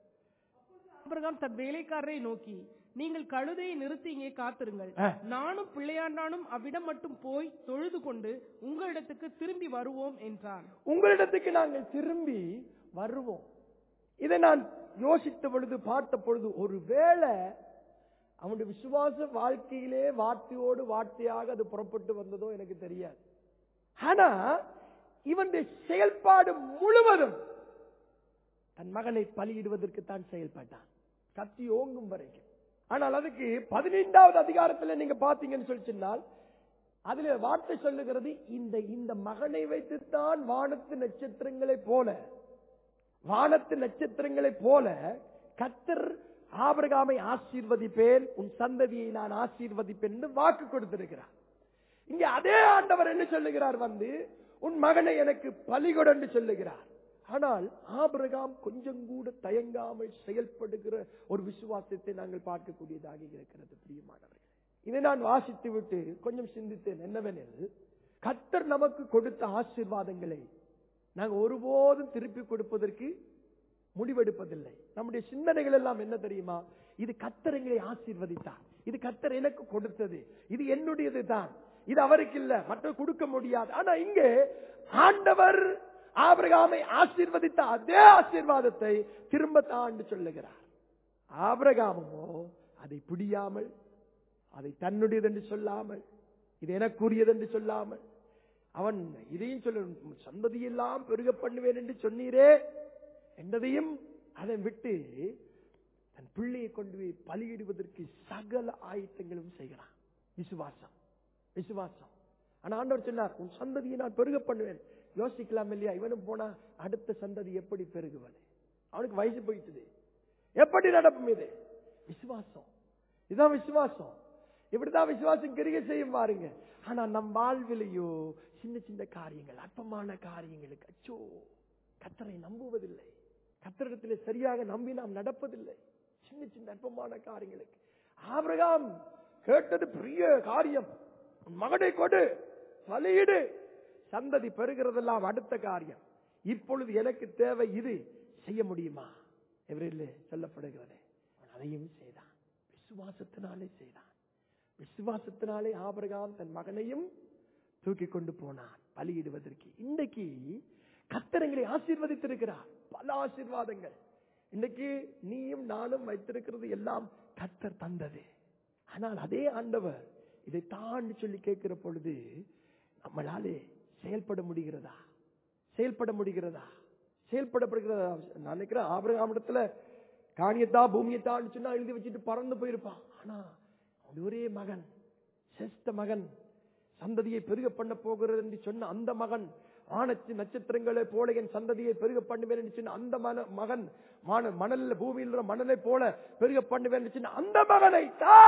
ஆபிரகாம் தன் வேலைக்காரரை நோக்கி நீங்கள் கழுதையை நிறுத்தி இங்கே காத்திருங்கள் ஆ. நானும் பிள்ளையாண்டானும் அவ்விடம் மட்டும் போய் தொழுது கொண்டு உங்களிடத்துக்கு திரும்பி வருவோம் என்றான் உங்களிடத்துக்கு நாங்கள் திரும்பி வருவோம் இதை நான் யோசித்த பொழுது பார்த்த பொழுது ஒருவேளை அவனுடைய விசுவாச வாழ்க்கையிலே வார்த்தையோடு வார்த்தையாக அது புறப்பட்டு வந்ததோ எனக்கு தெரியாது ஆனா இவனுடைய செயல்பாடு முழுவதும் தன் மகனை பலியிடுவதற்கு தான் செயல்பட்டான் கத்தி ஓங்கும் வரைக்கும் ஆனால் அதுக்கு பதினைந்தாவது அதிகாரத்துல நீங்க பாத்தீங்கன்னு சொல்லி சொன்னால் அதுல வார்த்தை சொல்லுகிறது இந்த இந்த மகனை வைத்துத்தான் வானத்து நட்சத்திரங்களைப் போல வானத்து நட்சத்திரங்களைப் போல கத்தர் ஆபிரகாமை ஆசீர்வதிப்பேன் உன் சந்ததியை நான் ஆசீர்வதிப்பேன் என்று வாக்கு கொடுத்திருக்கிறார் இங்க அதே ஆண்டவர் என்ன சொல்லுகிறார் வந்து உன் மகனை எனக்கு பலிகொடு என்று சொல்லுகிறார் ஆனால் ஆபிரகாம் கொஞ்சம் கூட தயங்காமல் செயல்படுகிற ஒரு விசுவாசத்தை நாங்கள் பார்க்கக்கூடியதாக இருக்கிறது பிரியமானவர்களே இதை நான் வாசித்து விட்டு கொஞ்சம் சிந்தித்தேன் என்னவெனில் கத்தர் நமக்கு கொடுத்த ஆசீர்வாதங்களை நாங்கள் ஒருபோதும் திருப்பி கொடுப்பதற்கு முடிவெடுப்பதில்லை நம்முடைய சிந்தனைகள் எல்லாம் என்ன தெரியுமா இது கத்தர் எங்களை ஆசீர்வதித்தார் இது கத்தர் எனக்கு கொடுத்தது இது என்னுடையது தான் இது அவருக்கு இல்ல மற்ற கொடுக்க முடியாது ஆனா இங்கே ஆண்டவர் ஆபிரகாமை ஆசீர்வதித்த அதே ஆசீர்வாதத்தை திரும்ப தாண்டு சொல்லுகிறார் ஆபிரகாமோ அதை பிடியாமல் அதை தன்னுடையது என்று சொல்லாமல் இது எனக்குரியது என்று சொல்லாமல் அவன் இதையும் சொல்ல சந்ததியெல்லாம் பெருக பண்ணுவேன் என்று சொன்னீரே என்றதையும் அதை விட்டு தன் பிள்ளையை கொண்டு போய் பலியிடுவதற்கு சகல ஆயத்தங்களும் செய்கிறான் விசுவாசம் விசுவாசம் ஆனா ஆண்டவர் சொன்னார் உன் சந்ததியை நான் பெருக பண்ணுவேன் யோசிக்கலாம் இல்லையா இவனும் போனா அடுத்த சந்ததி எப்படி பெருகுவது அவனுக்கு வயசு போயிட்டுது எப்படி நடக்கும் இது விசுவாசம் இதுதான் விசுவாசம் இப்படிதான் விசுவாசம் கிரிகை செய்யும் பாருங்க ஆனா நம் வாழ்விலையோ சின்ன சின்ன காரியங்கள் அற்பமான காரியங்களுக்கு அச்சோ கத்தரை நம்புவதில்லை கத்தரிடத்திலே சரியாக நம்பி நாம் நடப்பதில்லை சின்ன சின்ன அற்பமான காரியங்களுக்கு ஆபிரகாம் கேட்டது பெரிய காரியம் உன் மகனை கொடு பலியிடு சந்ததி பெறுகிறதெல்லாம் அடுத்த காரியம் இப்பொழுது எனக்கு தேவை இது செய்ய முடியுமா எவரில் சொல்லப்படுகிறது அவன் அதையும் செய்தான் விசுவாசத்தினாலே செய்தான் விசுவாசத்தினாலே ஆபிரகாம் தன் மகனையும் தூக்கி கொண்டு போனான் பலியிடுவதற்கு இன்றைக்கு கத்தரங்களை ஆசீர்வதித்திருக்கிறார் பல ஆசீர்வாதங்கள் இன்னைக்கு நீயும் நானும் வைத்திருக்கிறது எல்லாம் கத்தர் தந்தது ஆனால் அதே ஆண்டவர் இதை தாண்டி சொல்லி கேட்கிற பொழுது நம்மளாலே செயல்பட முடிகிறதா செயல்பட முடிகிறதா செயல்படப்படுகிறதா நான் நினைக்கிறேன் ஆபரகாமிடத்துல காணியத்தா பூமியத்தான்னு சொன்னா எழுதி வச்சுட்டு பறந்து போயிருப்பான் ஆனா அவன் ஒரே மகன் சிஸ்ட மகன் சந்ததியை பெருக பண்ண போகிறது என்று சொன்ன அந்த மகன் வானத்து நட்சத்திரங்களை போல என் சந்ததியை பெருக பண்ணுவேன் என்று சொன்ன அந்த மன- மகன் மான மணல்ல பூமியில் உள்ள மணலை போல பெருக பண்ணுவேன் என்று சொன்ன அந்த மகனை தா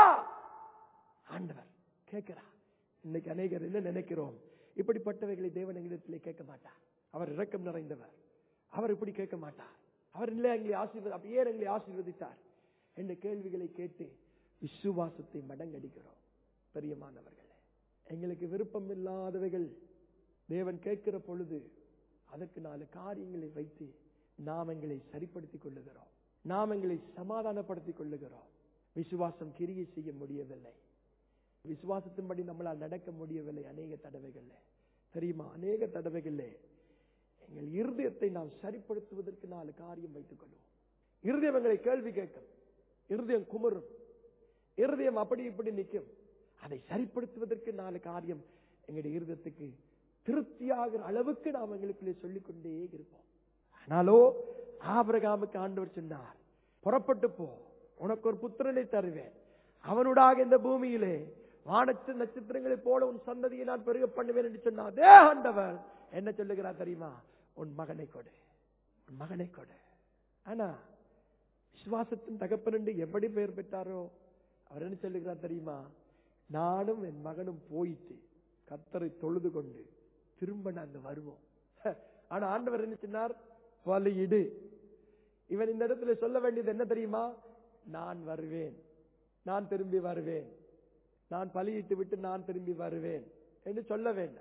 ஆண்டவர் கேட்கிறார் இன்னைக்கு அநேகர் என்ன நினைக்கிறோம் இப்படிப்பட்டவைகளை தேவன் எங்களிடத்திலே கேட்க மாட்டார் அவர் இரக்கம் நிறைந்தவர் அவர் இப்படி கேட்க மாட்டார் அவர் இல்லை எங்களை ஆசீர்வதி அப்ப ஏன் எங்களை ஆசீர்வதித்தார் என்ற கேள்விகளை கேட்டு விசுவாசத்தை மடங்கடிக்கிறோம் பெரியமானவர்களே எங்களுக்கு விருப்பம் இல்லாதவைகள் தேவன் கேட்கிற பொழுது அதற்கு நாலு காரியங்களை வைத்து நாம் எங்களை சரிப்படுத்திக் கொள்ளுகிறோம் நாம் எங்களை சமாதானப்படுத்திக் கொள்ளுகிறோம் விசுவாசம் கிரியை செய்ய முடியவில்லை விசுவாசத்தின்படி நம்மளால் நடக்க முடியவில்லை அநேக தடவைகள்ல தெரியுமா அநேக தடவைகள்ல எங்கள் இருதயத்தை நாம் சரிப்படுத்துவதற்கு நாலு காரியம் வைத்துக் கொள்வோம் இருதயம் எங்களை கேள்வி கேட்கும் இருதயம் குமரும் இருதயம் அப்படி இப்படி நிற்கும் அதை சரிப்படுத்துவதற்கு நாலு காரியம் எங்களுடைய இருதயத்துக்கு திருப்தியாகிற அளவுக்கு நாம் எங்களுக்குள்ளே சொல்லிக் கொண்டே இருப்போம் ஆனாலோ ஆபிரகாமுக்கு ஆண்டவர் சொன்னார் புறப்பட்டு போ உனக்கு ஒரு புத்திரனை தருவேன் அவனுடாக இந்த பூமியிலே வானத்து நட்சத்திரங்களைப் போல உன் சந்ததியை நான் பெருக பண்ணுவேன் என்று சொன்னார் அதே ஆண்டவர் என்ன சொல்லுகிறார் தெரியுமா உன் மகனை கொடு உன் மகனை கொடு ஆனா விசுவாசத்தின் தகப்பன் என்று எப்படி பெயர் பெற்றாரோ அவர் என்ன சொல்லுகிறார் தெரியுமா நானும் என் மகனும் போயிட்டு கத்தரை தொழுது கொண்டு திரும்ப நாங்க வருவோம் ஆனா ஆண்டவர் என்ன சொன்னார் பலியிடு இவன் இந்த இடத்துல சொல்ல வேண்டியது என்ன தெரியுமா நான் வருவேன் நான் திரும்பி வருவேன் நான் பலியிட்டு விட்டு நான் திரும்பி வருவேன் என்று சொல்ல வேண்டும்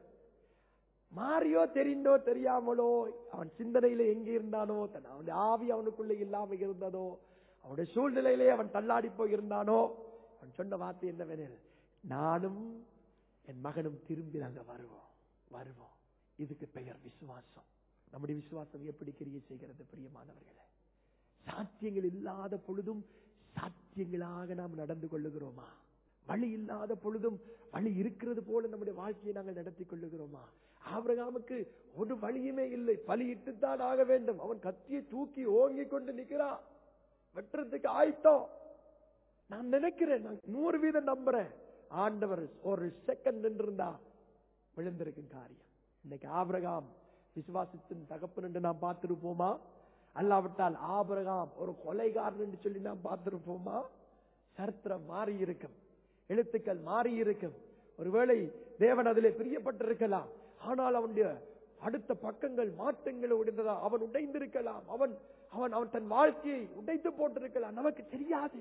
மாறியோ தெரிந்தோ தெரியாமலோ அவன் சிந்தனையில எங்க இருந்தானோ தன் அவனுடைய ஆவி அவனுக்குள்ள இல்லாம இருந்ததோ அவனுடைய சூழ்நிலையிலே அவன் தள்ளாடி போய் இருந்தானோ அவன் சொன்ன வார்த்தை என்னவெனில் நானும் என் மகனும் திரும்பி நாங்க வருவோம் வருவோம் இதுக்கு பெயர் விசுவாசம் நம்முடைய விசுவாசம் எப்படி கிரியை செய்கிறது பிரியமானவர்களே சாத்தியங்கள் இல்லாத பொழுதும் சாத்தியங்களாக நாம் நடந்து கொள்ளுகிறோமா வழி இல்லாத பொழுதும் வழி இருக்கிறது போல நம்முடைய வாழ்க்கையை நாங்கள் நடத்தி கொள்ளுகிறோமா ஆபிரகாமுக்கு ஒரு வழியுமே இல்லை பலியிட்டுத்தான் ஆக வேண்டும் அவன் கத்தியை தூக்கி ஓங்கி கொண்டு நிற்கிறான் வெட்டுறதுக்கு ஆயத்தம் நான் நினைக்கிறேன் நான் நூறு வீதம் நம்புறேன் ஆண்டவர் ஒரு செகண்ட் நின்றிருந்தா விழுந்திருக்கும் காரியம் இன்னைக்கு ஆபிரகாம் விசுவாசத்தின் தகப்பன் என்று நாம் பார்த்திருப்போமா அல்லாவிட்டால் ஆபிரகாம் ஒரு கொலைகாரன் என்று சொல்லி நாம் பார்த்திருப்போமா சரித்திரம் மாறி இருக்கும் எழுத்துக்கள் மாறி இருக்கும் ஒருவேளை தேவன் அதிலே பிரியப்பட்டிருக்கலாம் ஆனால் அவனுடைய அடுத்த பக்கங்கள் மாற்றங்கள் உடைந்ததா அவன் உடைந்திருக்கலாம் அவன் அவன் அவன் தன் வாழ்க்கையை உடைத்து போட்டிருக்கலாம் நமக்கு தெரியாது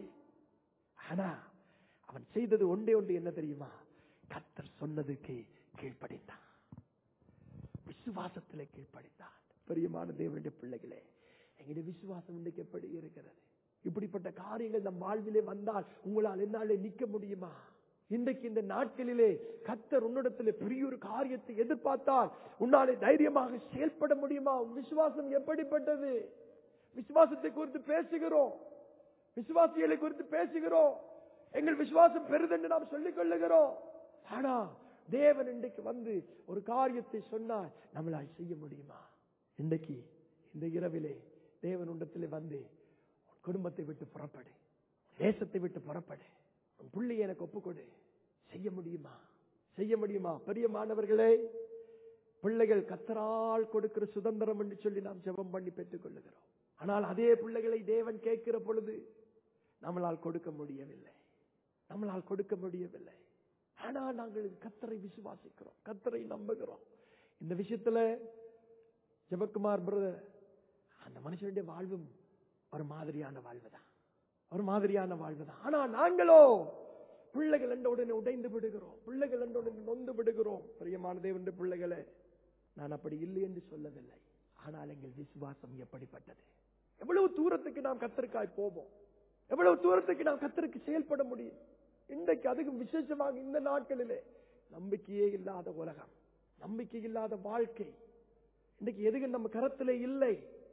ஆனா அவன் செய்தது ஒன்றே ஒன்று என்ன தெரியுமா கத்தர் சொன்னதுக்கு கீழ்ப்படித்தான் விசுவாசத்திலே கீழ்ப்படித்தான் பிரியமான தேவனுடைய பிள்ளைகளே எங்களுடைய விசுவாசம் இன்றைக்கு எப்படி இருக்கிறது இப்படிப்பட்ட காரியங்கள் நம் வாழ்விலே வந்தால் உங்களால் என்னாலே நிக்க முடியுமா இன்றைக்கு இந்த நாட்களிலே கத்தர் உன்னிடத்திலே பெரிய ஒரு காரியத்தை எதிர்பார்த்தால் உன்னாலே தைரியமாக செயல்பட முடியுமா உன் விசுவாசம் எப்படிப்பட்டது விசுவாசத்தை குறித்து பேசுகிறோம் விசுவாசிகளை குறித்து பேசுகிறோம் எங்கள் விசுவாசம் பெரிதென்று நாம் சொல்லிக் கொள்ளுகிறோம் ஆனா தேவன் இன்றைக்கு வந்து ஒரு காரியத்தை சொன்னால் நம்மளால் செய்ய முடியுமா இன்றைக்கு இந்த இரவிலே தேவன் உண்டத்திலே வந்து உன் குடும்பத்தை விட்டு புறப்படு தேசத்தை விட்டு புறப்படு உன் பிள்ளையை எனக்கு ஒப்புக்கொடு செய்ய முடியுமா செய்ய முடியுமா பெரிய மாணவர்களே பிள்ளைகள் கத்தரால் கொடுக்கிற சுதந்திரம் என்று சொல்லி நாம் ஜெபம் பண்ணி பெற்றுக் கொள்ளுகிறோம் ஆனால் அதே பிள்ளைகளை தேவன் கேட்கிற பொழுது நம்மளால் கொடுக்க முடியவில்லை நம்மளால் கொடுக்க முடியவில்லை ஆனால் நாங்கள் கத்தரை விசுவாசிக்கிறோம் கத்தரை நம்புகிறோம் இந்த விஷயத்துல ஜெபக்குமார் பிரதர் அந்த மனுஷனுடைய வாழ்வும் ஒரு மாதிரியான வாழ்வுதான் ஒரு மாதிரியான வாழ்வுதான் ஆனா நாங்களோ பிள்ளைகள் என்ற உடனே உடைந்து விடுகிறோம் பிள்ளைகள் என்ற உடனே நொந்து விடுகிறோம் பிரியமான தேவனுடைய பிள்ளைகளே நான் அப்படி இல்லை என்று சொல்லவில்லை ஆனால் எங்கள் விசுவாசம் எப்படிப்பட்டது எவ்வளவு தூரத்துக்கு நாம் கத்தருக்காய் போவோம் எவ்வளவு தூரத்துக்கு நாம் கத்தருக்கு செயல்பட முடியும் இன்றைக்கு அதுக்கும் விசேஷமாக இந்த நாட்களிலே நம்பிக்கையே இல்லாத உலகம் நம்பிக்கை இல்லாத வாழ்க்கை இன்றைக்கு எதுவும் நம்ம கரத்திலே இல்லை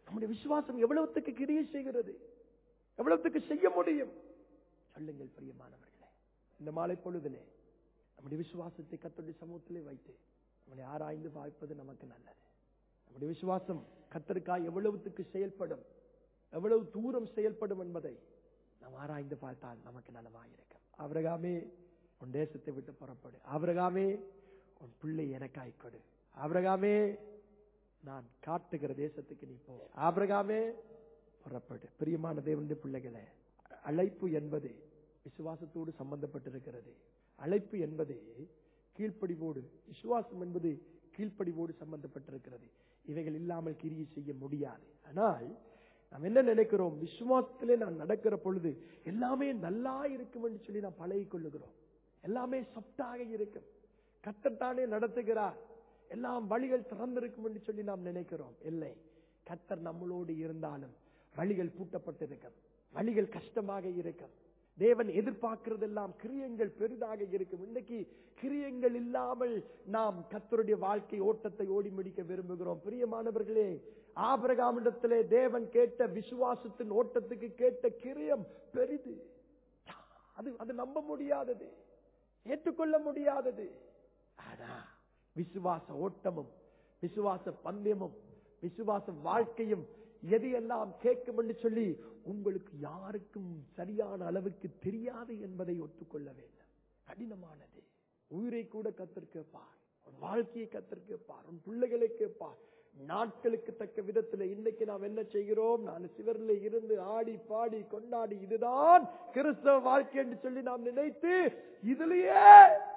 நம்முடைய விசுவாசம் எவ்வளவுத்துக்கு கிரியை செய்கிறது எவ்வளவுத்துக்கு செய்ய முடியும் சொல்லுங்கள் பிரியமானவர்களே இந்த மாலை பொழுதிலே நம்முடைய விசுவாசத்தை கத்தருடைய சமூகத்திலே வைத்து நம்மளை ஆராய்ந்து பார்ப்பது நமக்கு நல்லது நம்முடைய விசுவாசம் கத்தருக்காய் எவ்வளவுத்துக்கு செயல்படும் எவ்வளவு தூரம் செயல்படும் என்பதை நாம் ஆராய்ந்து பார்த்தால் நமக்கு நலமாயிருக்கும் ஆபிரகாமே உன் தேசத்தை விட்டு புறப்படு ஆபிரகாமே உன் பிள்ளை எனக்காய் கொடு ஆபிரகாமே நான் காட்டுகிற தேசத்துக்கு நீ போ ஆபிரகாமே புறப்படு பிரியமான தேவனுடைய பிள்ளைகளே அழைப்பு என்பது விசுவாசத்தோடு சம்பந்தப்பட்டிருக்கிறது அழைப்பு என்பது கீழ்ப்படிவோடு விசுவாசம் என்பது கீழ்ப்படிவோடு சம்பந்தப்பட்டிருக்கிறது இவைகள் இல்லாமல் கிரியை செய்ய முடியாது ஆனால் நாம் என்ன நினைக்கிறோம் விசுவாசத்திலே நான் நடக்கிற பொழுது எல்லாமே நல்லா இருக்கும் என்று சொல்லி நாம் பழகிக் கொள்ளுகிறோம் எல்லாமே சொத்தாக இருக்கும் கத்தத்தானே நடத்துகிறார் எல்லாம் வழிகள் திறந்திருக்கும் என்று சொல்லி நாம் நினைக்கிறோம் இல்லை கத்தர் நம்மளோடு இருந்தாலும் வழிகள் பூட்டப்பட்டிருக்கும் வழிகள் கஷ்டமாக இருக்கும் தேவன் எதிர்பார்க்கிறதெல்லாம் கிரியங்கள் பெரிதாக இருக்கும் இன்னைக்கு கிரியங்கள் இல்லாமல் நாம் கத்தருடைய வாழ்க்கை ஓட்டத்தை ஓடி முடிக்க விரும்புகிறோம் பிரியமானவர்களே ஆபரகாமிடத்திலே தேவன் கேட்ட விசுவாசத்தின் ஓட்டத்துக்கு கேட்ட கிரியம் பெரிது அது அது நம்ப முடியாதது ஏற்றுக்கொள்ள முடியாதது ஆனா விசுவாச ஓட்டமும் விசுவாச பந்தயமும் விசுவாச வாழ்க்கையும் எதையெல்லாம் கேட்கும் என்று சொல்லி உங்களுக்கு யாருக்கும் சரியான அளவுக்கு தெரியாது என்பதை ஒத்துக்கொள்ள வேண்டும் கடினமானது உயிரை கூட கத்தர் கேட்பார் உன் வாழ்க்கையை கத்தர் கேட்பார் உன் பிள்ளைகளை கேட்பார் நாட்களுக்கு தக்க விதத்தில் இன்னைக்கு நாம் என்ன செய்கிறோம் நான் சிவரில் இருந்து ஆடி பாடி கொண்டாடி இதுதான் கிறிஸ்தவ வாழ்க்கை என்று சொல்லி நாம் நினைத்து இதுலயே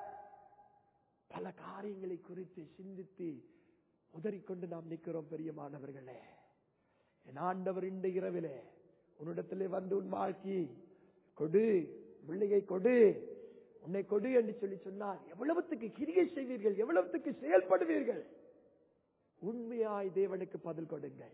பல காரியங்களை குறித்து சிந்தித்து உதறிக்கொண்டு நாம் நிற்கிறோம் பெரியமானவர்களே என் ஆண்டவர் இந்த இரவிலே உன்னிடத்திலே வந்து உன் வாழ்க்கை கொடு பிள்ளையை கொடு உன்னை கொடு என்று சொல்லி சொன்னார் எவ்வளவுத்துக்கு கிரியை செய்வீர்கள் எவ்வளவுத்துக்கு செயல்படுவீர்கள் உண்மையாய் தேவனுக்கு பதில் கொடுங்கள்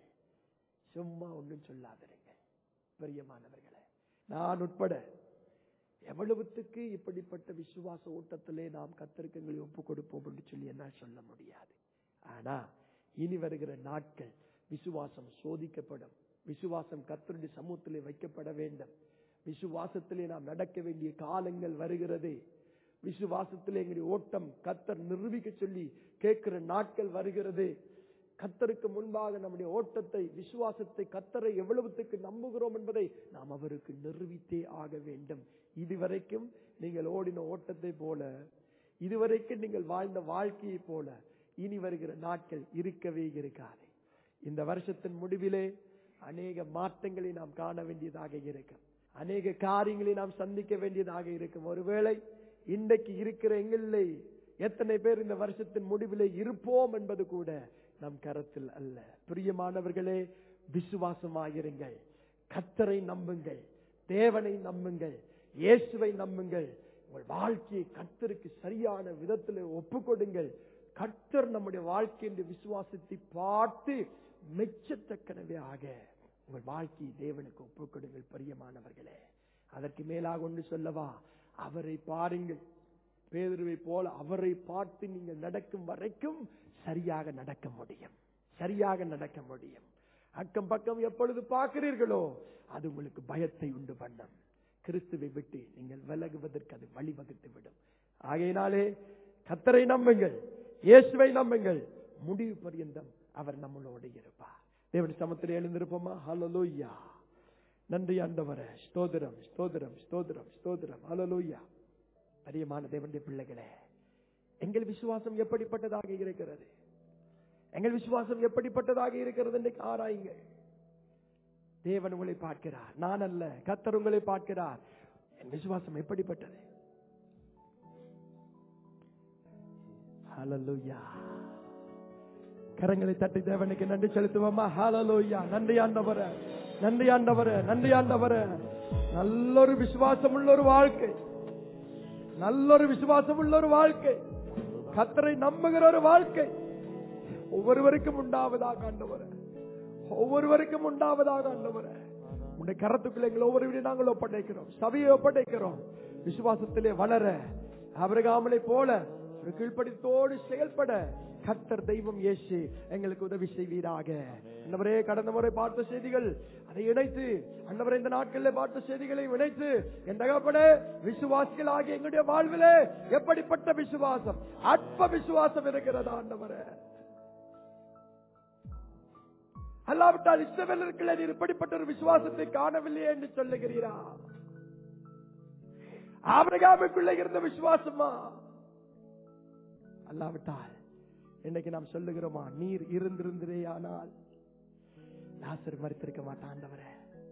சும்மா ஒன்றும் சொல்லாதிருங்கள் பிரியமானவர்களே நான் உட்பட எவ்வளவுத்துக்கு இப்படிப்பட்ட விசுவாச ஓட்டத்திலே நாம் கத்திருக்கங்களை ஒப்பு கொடுப்போம் என்று சொல்லி என்னால் சொல்ல முடியாது ஆனா இனி வருகிற நாட்கள் விசுவாசம் சோதிக்கப்படும் விசுவாசம் கத்தருடைய சமூகத்திலே வைக்கப்பட வேண்டும் விசுவாசத்திலே நாம் நடக்க வேண்டிய காலங்கள் வருகிறது விசுவாசத்திலே எங்களுடைய ஓட்டம் கத்தர் நிரூபிக்க சொல்லி கேட்கிற நாட்கள் வருகிறது கத்தருக்கு முன்பாக நம்முடைய ஓட்டத்தை விசுவாசத்தை கத்தரை எவ்வளவுத்துக்கு நம்புகிறோம் என்பதை நாம் அவருக்கு நிரூபித்தே ஆக வேண்டும் இதுவரைக்கும் நீங்கள் ஓடின ஓட்டத்தை போல இதுவரைக்கும் நீங்கள் வாழ்ந்த வாழ்க்கையை போல இனி வருகிற நாட்கள் இருக்கவே இருக்காது இந்த வருஷத்தின் முடிவிலே அநேக மாற்றங்களை நாம் காண வேண்டியதாக இருக்கும் அநேக காரியங்களை நாம் சந்திக்க வேண்டியதாக இருக்கும் ஒருவேளை இன்றைக்கு இருக்கிற எங்களிலே எத்தனை பேர் இந்த வருஷத்தின் முடிவிலே இருப்போம் என்பது கூட நம் கரத்தில் அல்ல பிரியமானவர்களே விசுவாசமாயிருங்கள் கத்தரை நம்புங்கள் தேவனை நம்புங்கள் இயேசுவை நம்புங்கள் உங்கள் வாழ்க்கையை கத்தருக்கு சரியான விதத்தில் ஒப்பு கொடுங்கள் கர்த்தர் நம்முடைய வாழ்க்கை என்று விசுவாசத்தை பார்த்து மெச்சத்தக்கனவே ஆக உங்கள் வாழ்க்கையை தேவனுக்கு ஒப்புக் கொடுங்கள் பிரியமானவர்களே அதற்கு மேலாக ஒன்று சொல்லவா அவரை பாருங்கள் பேதுருவை போல அவரை பார்த்து நீங்கள் நடக்கும் வரைக்கும் சரியாக நடக்க முடியும் சரியாக நடக்க முடியும் அக்கம் பக்கம் எப்பொழுது பார்க்கிறீர்களோ அது உங்களுக்கு பயத்தை உண்டு பண்ணும் கிறிஸ்துவை விட்டு நீங்கள் விலகுவதற்கு அது வழிவகுத்து விடும் ஆகையினாலே கத்தரை நம்புங்கள் இயேசுவை நம்புங்கள் முடிவு பரியந்தம் அவர் நம்மளோடு இருப்பார் தேவன் சமத்தில் எழுந்திருப்போமா ஹலலோய்யா நன்றி ஆண்டவர ஸ்தோதிரம் ஸ்தோதிரம் ஸ்தோதிரம் ஸ்தோதிரம் ஹலலோய்யா பிரியமான தேவனுடைய பிள்ளைகளே எங்கள் விசுவாசம் எப்படிப்பட்டதாக இருக்கிறது எங்கள் விசுவாசம் எப்படிப்பட்டதாக இருக்கிறது என்று ஆராயுங்கள் தேவன் உங்களை பார்க்கிறார் நான் அல்ல கத்தர் உங்களை பார்க்கிறார் என் விசுவாசம் எப்படிப்பட்டது ஹalleluya கரங்களை தட்டி தேவனுக்கு நன்றி செலுத்துவோமா ஹalleluya நன்றி ஆண்டவரே நன்றி ஆண்டவரே நன்றி ஆண்டவரே நல்லொரு விசுவாசம் உள்ள ஒரு வாழ்க்கை நல்லொரு விசுவாசம் உள்ள ஒரு வாழ்க்கை கத்தரை நம்புகிற ஒரு வாழ்க்கை ஒவ்வொருவருக்கும் உண்டாவதாக ஆண்டவரே ஒவ்வொருவருக்கும் உண்டாவதாக ஆண்டவரே உடைய கரத்துக்குள்ள எங்களை ஒவ்வொருவரையும் நாங்கள் ஒப்படைக்கிறோம் சபையை ஒப்படைக்கிறோம் விசுவாசத்திலே வளர அவரகாமலை போல ஒரு கீழ்ப்படித்தோடு செயல்பட கர்த்தர் தெய்வம் இயேசு எங்களுக்கு உதவி செய்வீராக அண்டவரே கடந்த முறை பார்த்த செய்திகள் அதை இணைத்து அண்டவரே இந்த நாட்களில் பார்த்த செய்திகளை இணைத்து என் தகப்பனே விசுவாசிகள் ஆகிய எங்களுடைய வாழ்விலே எப்படிப்பட்ட விசுவாசம் அற்ப விசுவாசம் இருக்கிறதா ஆண்டவரே அல்லாவிட்டால் இஸ்ரவேலருக்குள்ளே நீர் இப்படிப்பட்ட ஒரு விசுவாசத்தை காணவில்லையே என்று சொல்லுகிறீரா ஆபிரகாமுக்குள்ளே இருந்த விசுவாசமா அல்லாவிட்டால் இன்னைக்கு நாம் சொல்லுகிறோமா நீர் இருந்திருந்ததே ஆனால் லாசர் மறித்திருக்க மாட்டான் ஆண்டவரே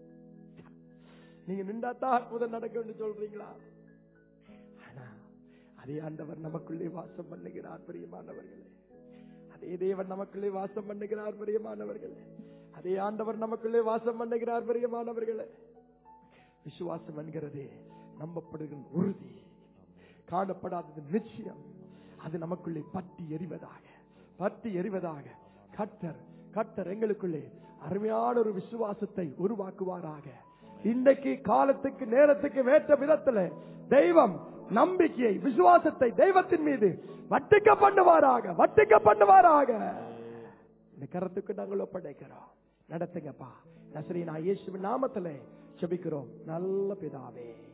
நீங்க நின்றாத்தான் அற்புதம் நடக்கும் என்று சொல்றீங்களா ஆனா அதே ஆண்டவர் நமக்குள்ளே வாசம் பண்ணுகிறார் பிரியமானவர்களே அதே தேவன் நமக்குள்ளே வாசம் பண்ணுகிறார் பிரியமானவர்களே அதே ஆண்டவர் நமக்குள்ளே வாசம் பண்ணுகிறார் பிரியமானவர்களே விசுவாசம் என்கிறது நம்பப்படுகிற உறுதி காணப்படாதது நிச்சயம் அது நமக்குள்ளே பற்றி எறிவதாக பற்றி எறிவதாக கட்டர் கட்டர் எங்களுக்குள்ளே அருமையான ஒரு விசுவாசத்தை உருவாக்குவாராக இன்றைக்கு காலத்துக்கு நேரத்துக்கு ஏற்ற விதத்துல தெய்வம் நம்பிக்கையை விசுவாசத்தை தெய்வத்தின் மீது வட்டிக்க பண்ணுவாராக வட்டிக்க பண்ணுவாராக இந்த கரத்துக்கு நாங்கள் ஒப்படைக்கிறோம் நடத்துங்கப்பா நசரி நான் இயேசுவின் நாமத்துல செபிக்கிறோம் நல்ல பிதாவே